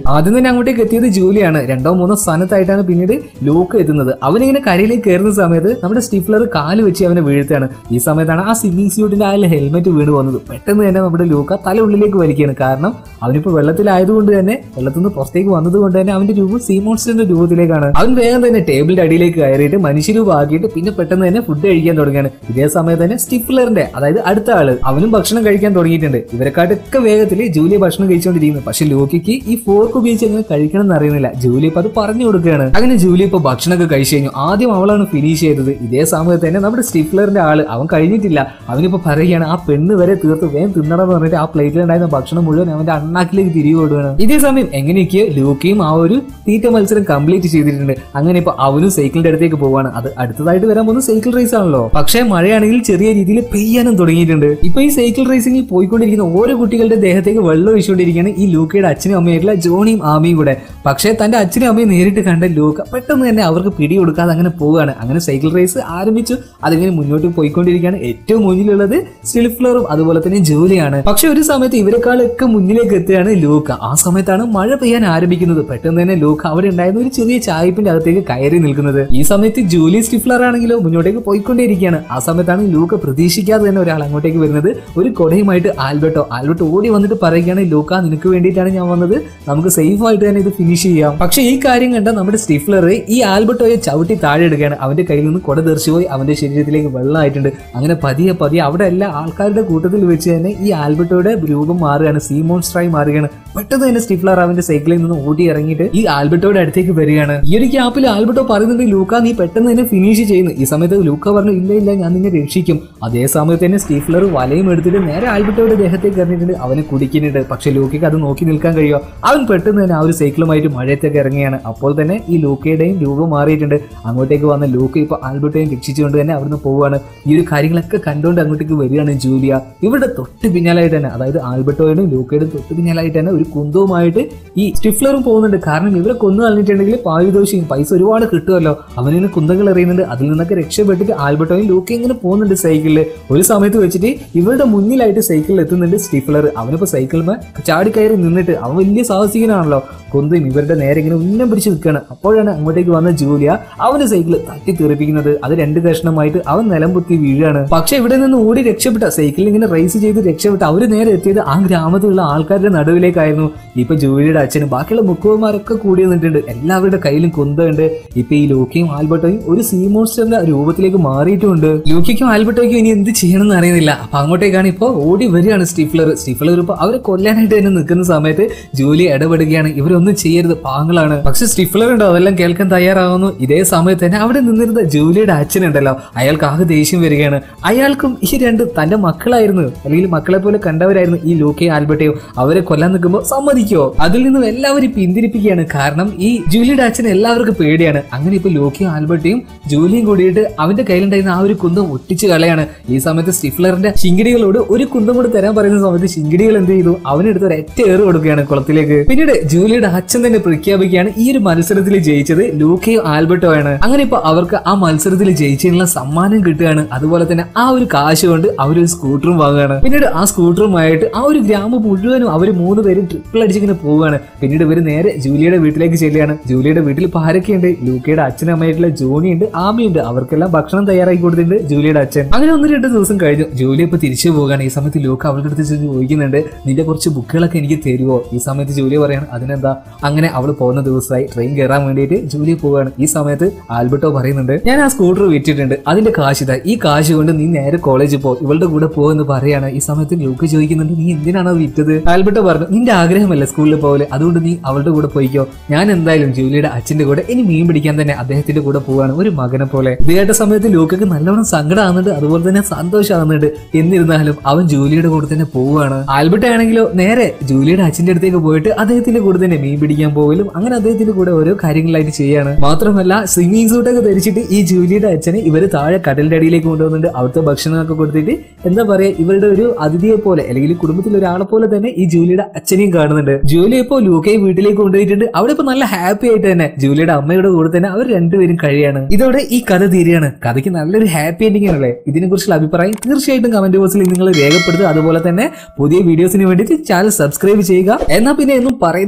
അങ്ങോട്ടേക്ക് എത്തിയത് ജൂലിയാണ് രണ്ടോ മൂന്നോ സ്ഥാനത്തായിട്ടാണ് പിന്നീട് ലൂക്ക് എത്തുന്നത് അവനിങ്ങനെ കരയിലേക്ക് കയറുന്ന സമയത്ത് നമ്മുടെ സ്റ്റിഫ്ലർ കാല് വെച്ച് അവനെ വീഴ്ത്താണ് ഈ സമയത്താണ് ആ സ്വിമ്മിംഗ് സ്യൂട്ടിന്റെ ആ ഹെൽമെറ്റ് വീണ് പോകുന്നത് പെട്ടെന്ന് തന്നെ നമ്മുടെ ലൂക്ക തല ഉള്ളിലേക്ക് വലിക്കുകയാണ് കാരണം അവനിപ്പോ വെള്ളത്തിലായതുകൊണ്ട് തന്നെ വെള്ളത്തിൽ നിന്ന് പുറത്തേക്ക് വന്നത് കൊണ്ട് തന്നെ അവന്റെ രൂപം സീ മോൺസ്റ്ററിന്റെ രൂപത്തിലേക്കാണ് അവൻ വേഗം തന്നെ ടേബിളിന്റെ അടിയിലേക്ക് കയറിയിട്ട് മനുഷ്യരൂപം ആക്കിയിട്ട് പിന്നെ പെട്ടെന്ന് തന്നെ ഫുഡ് കഴിക്കാൻ തുടങ്ങുകയാണ് ഇതേ സമയത്ത് തന്നെ സ്റ്റിഫ്ലറിന്റെ അതായത് അടുത്ത ആള് അവനും ഭക്ഷണം കഴിക്കാൻ തുടങ്ങിയിട്ടുണ്ട് ഇവരെക്കാട്ടൊക്കെ വേഗത്തിൽ ജൂലിയ ഭക്ഷണം കഴിച്ചുകൊണ്ടിരിക്കുന്നു പക്ഷെ ലോക്കിക്ക് ഈ ഫോർക്ക് ഉപയോഗിച്ച് എങ്ങനെ കഴിക്കണം എന്ന് അറിയുന്നില്ല ജൂലി ഇപ്പൊ അത് പറഞ്ഞു കൊടുക്കുകയാണ് അങ്ങനെ ജൂലി ഇപ്പൊ ഭക്ഷണമൊക്കെ കഴിച്ചു കഴിഞ്ഞു ആദ്യം അവളാണ് ഫിനിഷ് ചെയ്തത് ഇതേ സമയത്ത് തന്നെ നമ്മുടെ സ്റ്റിഫ്ലറിന്റെ ആള് അവൻ കഴിഞ്ഞിട്ടില്ല അവനിപ്പോ പറയുകയാണ് ആ പെണ്ണ് വരെ തീർത്ത് വേഗം തിന്നണം എന്ന് പറഞ്ഞിട്ട് ആ പ്ലേറ്റിലുണ്ടായിരുന്ന ഭക്ഷണം മുഴുവൻ അവന്റെ അണ്ണാക്കിലേക്ക് തിരികെ ഓടുകയാണ് ഇതേ സമയം എങ്ങനെയൊക്കെ ലൂക്കയും ആ ഒരു തീറ്റ മത്സരം കംപ്ലീറ്റ് ചെയ്തിട്ടുണ്ട് അങ്ങനെ ഇപ്പൊ അവനും സൈക്കിളിന്റെ അടുത്തേക്ക് പോവാണ് അത് അടുത്തതായിട്ട് വരാൻ പോകുന്ന സൈക്കിൾ റേസ് ആണല്ലോ പക്ഷേ മഴയാണെങ്കിൽ ചെറിയ രീതിയിൽ പെയ്യാനും തുടങ്ങിയിട്ടുണ്ട് ഇപ്പൊ ഈ സൈക്കിൾ റേസിംഗിൽ പോയിക്കൊണ്ടിരിക്കുന്ന ഓരോ കുട്ടികളുടെ ദേഹത്തേക്ക് വെള്ളം ഒഴിച്ചുകൊണ്ടിരിക്കുകയാണ് ഈ ലൂക്കയുടെ അച്ഛനും അമ്മയായിട്ടുള്ള ജോണിയും ആമയും കൂടെ പക്ഷേ തന്റെ അച്ഛനും അമ്മയും നേരിട്ട് കണ്ട ലൂക്ക പെട്ടെന്ന് തന്നെ അവർക്ക് പിടി കൊടുക്കാതെ അങ്ങനെ പോവുകയാണ് അങ്ങനെ സൈക്കിൾ റേസ് ആരംഭിച്ചു അതിങ്ങനെ മുന്നോട്ട് പോയിക്കൊണ്ടിരിക്കുകയാണ് ഏറ്റവും മുന്നിലുള്ളത് സ്റ്റിൽഫ്ലറും അതുപോലെ തന്നെ ജോലിയാണ് പക്ഷെ ഒരു സമയത്ത് ഇവരെക്കാളൊക്കെ മുന്നിലേക്ക് എത്തുകയാണ് ലൂക്ക ആ സമയത്താണ് മഴ പെയ്യാൻ ആരംഭിക്കുന്നത് പെട്ടെന്ന് തന്നെ ലൂക്ക അവിടെ ഉണ്ടായിരുന്ന ഒരു ചെറിയ ചായപ്പിന്റെ അകത്തേക്ക് കയറി നിൽക്കുന്നത് ഈ സമയത്ത് ജൂലി സ്റ്റിഫ്ലർ ആണെങ്കിലോ മുന്നോട്ടേക്ക് പോയിക്കൊണ്ടേയിരിക്കുകയാണ് ആ സമയത്താണ് ലൂക്ക പ്രതീക്ഷിക്കാതെ തന്നെ ഒരാൾ അങ്ങോട്ടേക്ക് വരുന്നത് ഒരു കൊടയുമായിട്ട് ആൽബർട്ടോ ആൽബർട്ടോ ഓടി വന്നിട്ട് പറയുകയാണ് ലൂക്ക നിനക്ക് വേണ്ടിയിട്ടാണ് ഞാൻ വന്നത് നമുക്ക് സേഫ് ആയിട്ട് തന്നെ ഇത് ഫിനിഷ് ചെയ്യാം പക്ഷേ ഈ കാര്യം കണ്ട നമ്മുടെ സ്റ്റിഫ്ലർ ഈ ആൽബർട്ടോയെ ചവിട്ടി താഴെ എടുക്കുകയാണ് അവന്റെ കയ്യിൽ നിന്ന് കൊട തെറിച്ചു പോയി അവന്റെ ശരീരത്തിലേക്ക് വെള്ളമായിട്ടുണ്ട് അങ്ങനെ പതിയെ പതിയെ അവിടെ എല്ലാ ആൾക്കാരുടെ കൂട്ടത്തിൽ വെച്ച് തന്നെ ഈ ആൽബർട്ടോയുടെ രൂപം മാറുകയാണ് സീ മോൺസ്റ്ററായി മാറുകയാണ് പെട്ടെന്ന് തന്നെ സ്റ്റിഫ്ലർ അവന്റെ സൈക്കിളിൽ നിന്ന് ഓടി ഇറങ്ങിയിട്ട് ഈ ആൽബർട്ടോയുടെ അടുത്തേക്ക് വരികയാണ് ഈ ഒരു ഗ്യാപ്പിൽ ആൽബർട്ടോ പറയുന്നുണ്ട് ലൂക്ക നീ പെട്ടെന്ന് തന്നെ ഫിനിഷ് ചെയ്യുന്നു ഈ സമയത്ത് ലൂക്ക പറഞ്ഞു ഇല്ല ഇല്ല ഞാൻ നിന്നെ രക്ഷിക്കും അതേ സമയത്ത് തന്നെ സ്റ്റീഫ്ലർ വലയും എടുത്തിട്ട് നേരെ ആൽബർട്ടോയുടെ ദേഹത്തേക്ക് എറിഞ്ഞിട്ടുണ്ട് അവനെ കുടിക്കുന്നുണ്ട് പക്ഷെ ലൂക്കയ്ക്ക് അത് നോക്കി നിൽക്കാൻ കഴിയുമോ അവൻ പെട്ടെന്ന് തന്നെ ആ ഒരു സൈക്കിളുമായിട്ട് മഴയത്തേക്ക് ഇറങ്ങിയാണ് അപ്പോൾ തന്നെ ഈ ലൂക്കയുടെയും രൂപം മാറിയിട്ടുണ്ട് അങ്ങോട്ടേക്ക് വന്ന ലൂക്ക ഇപ്പൊ ആൽബർട്ടോയും രക്ഷിച്ചുകൊണ്ട് തന്നെ അവിടുന്ന് പോവുകയാണ് ഈ ഒരു കാര്യങ്ങളൊക്കെ കണ്ടുകൊണ്ട് അങ്ങോട്ടേക്ക് വരികയാണ് ജൂലിയ ഇവിടെ തൊട്ട് പിന്നാലായിട്ട് തന്നെ അതായത് ആൽബർട്ടോയുടെയും ലൂക്കയുടെയും തൊട്ട് പിന്നാലായിട്ട് തന്നെ ഒരു കുന്തവുമായിട്ട് ഈ സ്റ്റിഫ്ലറും പോകുന്നുണ്ട് കാരണം ഇവരെ കൊന്നു കളഞ്ഞിട്ടുണ്ടെങ്കിൽ പായുദോഷിയും പൈസ ഒരുപാട് കിട്ടുമല്ലോ അവനിങ്ങനെ കുന്തകൾ എറിയുന്നുണ്ട് അതിൽ നിന്നൊക്കെ രക്ഷപ്പെട്ടിട്ട് ആൽബർട്ടോയും ലൂക്കയും ഇങ്ങനെ പോകുന്നുണ്ട് സൈക്കിളിൽ ഒരു സമയത്ത് വെച്ചിട്ട് ഇവരുടെ മുന്നിലായിട്ട് സൈക്കിളിൽ എത്തുന്നുണ്ട് സ്റ്റിഫ്ലർ അവനിപ്പോ സൈക്കിളിൽ ചാടിക്കയറി നിന്നിട്ട് അവൻ വലിയ സാഹസികനാണല്ലോ കൊന്തയും ഇവരുടെ നേരെ ഇങ്ങനെ ഉന്നം പിടിച്ച് നിൽക്കുകയാണ് അപ്പോഴാണ് അങ്ങോട്ടേക്ക് വന്ന ജൂലിയ അവന്റെ സൈക്കിൾ തട്ടി തെറിപ്പിക്കുന്നത് അത് രണ്ട് കഷ്ണമായിട്ട് അവൻ നിലം പൊത്തി വീഴാണ് പക്ഷെ ഇവിടെ നിന്ന് ഓടി രക്ഷപ്പെട്ട സൈക്കിളിൽ ഇങ്ങനെ റേസ് ചെയ്ത് രക്ഷപ്പെട്ട അവര് നേരെ എത്തിയത് ആ ഗ്രാമത്തിലുള്ള ആൾക്കാരുടെ നടുവിലേക്കായിരുന്നു ഇപ്പൊ ജൂലിയുടെ അച്ഛനും ബാക്കിയുള്ള മുക്കുവന്മാരൊക്കെ കൂടി നിന്നിട്ടുണ്ട് എല്ലാവരുടെ കയ്യിലും കുന്തമുണ്ട് ഇപ്പൊ ഈ ലൂക്കയും ആൽബർട്ടോയും ഒരു സീ മോൺസ്റ്ററിന്റെ രൂപത്തിലേക്ക് മാറിയിട്ടുമുണ്ട് ലൂക്കയ്ക്കും ആൽബർട്ടോയ്ക്കും ഇനി എന്ത് ചെയ്യണമെന്ന് അറിയുന്നില്ല അപ്പൊ അങ്ങോട്ടേക്കാണ് ഇപ്പൊ ഓടി വരികയാണ് സ്റ്റീഫ്ലർ സ്റ്റീഫ്ലർ ഇപ്പൊ അവരെ കൊല്ലാനായിട്ട് തന്നെ നിൽക്കുന്ന സമയത്ത് ജൂലി ഇടപെടുകയാണ് ഇവരൊന്നും ചെയ്യരുത് പാങ്ങളാണ് പക്ഷെ സ്റ്റിഫ്ലർ ഉണ്ടോ അതെല്ലാം കേൾക്കാൻ തയ്യാറാവുന്നു ഇതേ സമയത്ത് തന്നെ അവിടെ നിന്നിരുന്ന ജൂലിയുടെ അച്ഛനുണ്ടല്ലോ അയാൾക്ക് ആകെ ദേഷ്യം വരികയാണ് അയാൾക്കും ഈ രണ്ട് തന്റെ മക്കളായിരുന്നു അല്ലെങ്കിൽ മക്കളെ പോലെ കണ്ടവരായിരുന്നു ഈ ലൂക്കയും ആൽബർട്ടയും അവരെ കൊല്ലാൻ നിൽക്കുമ്പോൾ സമ്മതിക്കോ അതിൽ നിന്നും എല്ലാവരും പിന്തിരിപ്പിക്കുകയാണ് കാരണം ഈ ജൂലിയുടെ അച്ഛൻ എല്ലാവർക്കും പേടിയാണ് അങ്ങനെ ഇപ്പൊ ലൂക്കയും ആൽബർട്ടയും ജൂലിയും കൂടിയിട്ട് അവന്റെ കയ്യിലുണ്ടായിരുന്ന ആ ഒരു കുന്തം ഒട്ടിച്ച് കളയാണ് ഈ സമയത്ത് സ്റ്റിഫ്ലറിന്റെ ശിങ്കിടികളോട് ഒരു കുന്തം കൂടി തരാൻ പറയുന്ന സമയത്ത് ശിങ്കിടികൾ എന്ത് ചെയ്തു അവനെടുത്ത് ഒരു ഒറ്റ ഏറ് കൊടുക്കുകയാണ് കുളത്തിലേക്ക് പിന്നീട് ജൂലിയുടെ അച്ഛൻ തന്നെ പ്രഖ്യാപിക്കുകയാണ് ഈ ഒരു മത്സരത്തിൽ ജയിച്ചത് ലൂക്കയും ആൽബർട്ടോ ആണ് അങ്ങനെ ഇപ്പൊ അവർക്ക് ആ മത്സരത്തിൽ ജയിച്ചതിനുള്ള സമ്മാനം കിട്ടുകയാണ് അതുപോലെ തന്നെ ആ ഒരു കാശ് കൊണ്ട് അവർ ഒരു സ്കൂട്ടറും വാങ്ങുകയാണ് പിന്നീട് ആ സ്കൂട്ടറുമായിട്ട് ആ ഒരു ഗ്രാമം മുഴുവനും അവർ മൂന്ന് പേരും ട്രിപ്പിൾ അടിച്ചിങ്ങനെ പോവുകയാണ് പിന്നീട് ഇവർ നേരെ ജൂലിയുടെ വീട്ടിലേക്ക് ചെല്ലുകയാണ് ജൂലിയുടെ വീട്ടിൽ ഇപ്പൊ ആരൊക്കെയുണ്ട് ലൂക്കയുടെ അച്ഛനും അമ്മയായിട്ടുള്ള ജോണിയുണ്ട് ആമയുണ്ട് അവർക്കെല്ലാം ഭക്ഷണം തയ്യാറാക്കി കൊടുത്തിട്ടുണ്ട് ജൂലിയുടെ അച്ഛൻ അങ്ങനെ ഒന്ന് രണ്ട് ദിവസം കഴിഞ്ഞു ജൂലി ഇപ്പൊ തിരിച്ചു പോവുകയാണ് ഈ സമയത്ത് ലൂക്ക അവളുടെ അടുത്ത് ചെന്ന് ചോദിക്കുന്നുണ്ട് നിന്റെ കുറച്ച് ബുക്കുകളൊക്കെ എനിക്ക് തരുമോ ഈ സമയത്ത് ജൂലി പറയാണ് അതിനെന്താ അങ്ങനെ അവൾ പോകുന്ന ദിവസമായി ട്രെയിൻ കയറാൻ വേണ്ടിയിട്ട് ജൂലി പോവുകയാണ് ഈ സമയത്ത് ആൽബർട്ടോ പറയുന്നുണ്ട് ഞാൻ ആ സ്കൂട്ടർ വിറ്റിട്ടുണ്ട് അതിന്റെ കാശ് ഇതാ ഈ കാശ് കൊണ്ട് നീ നേരെ കോളേജിൽ പോ ഇവളുടെ കൂടെ പോകുമെന്ന് പറയാണ് ഈ സമയത്ത് ലൂക്ക് ചോദിക്കുന്നുണ്ട് നീ എന്തിനാണ് അത് വിറ്റത് ആൽബർട്ടോ പറഞ്ഞു നിന്റെ ആഗ്രഹമല്ല സ്കൂളിൽ പോലെ അതുകൊണ്ട് നീ അവളുടെ കൂടെ പോയിക്കോ ഞാൻ എന്തായാലും ജൂലിയുടെ അച്ഛന്റെ കൂടെ ഇനി മീൻ പിടിക്കാൻ തന്നെ അദ്ദേഹത്തിന്റെ കൂടെ പോവാണ് ഒരു മകനെ പോലെ ഇത് കേട്ട സമയത്ത് ലൂക്കക്ക് നല്ലോണം സങ്കടമാകുന്നുണ്ട് അതുപോലെ തന്നെ സന്തോഷമാകുന്നുണ്ട് എന്നിരുന്നാലും അവൻ ജൂലിയുടെ കൂടെ തന്നെ പോവുകയാണ് ആൽബർട്ട് ആണെങ്കിലോ നേരെ ജൂലിയുടെ അച്ഛന്റെ അടുത്തേക്ക് പോയിട്ട് അദ്ദേഹത്തിന്റെ കൂടെ തന്നെ മീൻ പിടിക്കാൻ പോകലും അങ്ങനെ അദ്ദേഹത്തിന്റെ കൂടെ ഓരോ കാര്യങ്ങളായിട്ട് ചെയ്യാണ് മാത്രമല്ല സ്വിമ്മിങ് സൂട്ടൊക്കെ ധരിച്ചിട്ട് ഈ ജൂലിയുടെ അച്ഛനെ ഇവര് താഴെ കടലിന്റെ അടിയിലേക്ക് കൊണ്ടുവന്നിട്ട് അവിടുത്തെ ഭക്ഷണമൊക്കെ കൊടുത്തിട്ട് എന്താ പറയാ ഇവരുടെ ഒരു അതിഥിയെ പോലെ അല്ലെങ്കിൽ കുടുംബത്തിലെ ഒരാളെ പോലെ തന്നെ ഈ ജൂലിയുടെ അച്ഛനെയും കാണുന്നുണ്ട് ജൂലി ഇപ്പോ ലൂക്കയെ വീട്ടിലേക്ക് കൊണ്ടുപോയിട്ടുണ്ട് അവിടെ ഇപ്പൊ നല്ല ഹാപ്പി ആയിട്ട് തന്നെ ജൂലിയുടെ അമ്മയുടെ കൂടെ തന്നെ അവർ രണ്ടുപേരും കഴിയാണ് ഇതോടെ ഈ കഥ തീരുകയാണ് കഥയ്ക്ക് നല്ലൊരു ഹാപ്പി എൻഡിംഗ് ആണല്ലേ ഇതിനെ കുറിച്ചുള്ള അഭിപ്രായം തീർച്ചയായിട്ടും കമന്റ് ബോക്സിൽ നിങ്ങൾ രേഖപ്പെടുത്തുക അതുപോലെ തന്നെ പുതിയ വീഡിയോസിന് വേണ്ടിയിട്ട് ചാനൽ സബ്സ്ക്രൈബ് ചെയ്യുക എന്നാൽ പിന്നെ എന്നും പറയുന്നത് പോലെ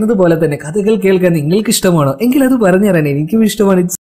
തന്നെ കഥകൾ കേൾക്കാൻ നിങ്ങൾക്ക് ഇഷ്ടമാണോ എങ്കിൽ അത് പറഞ്ഞു തരാൻ എനിക്കും ഇഷ്ടമാണ്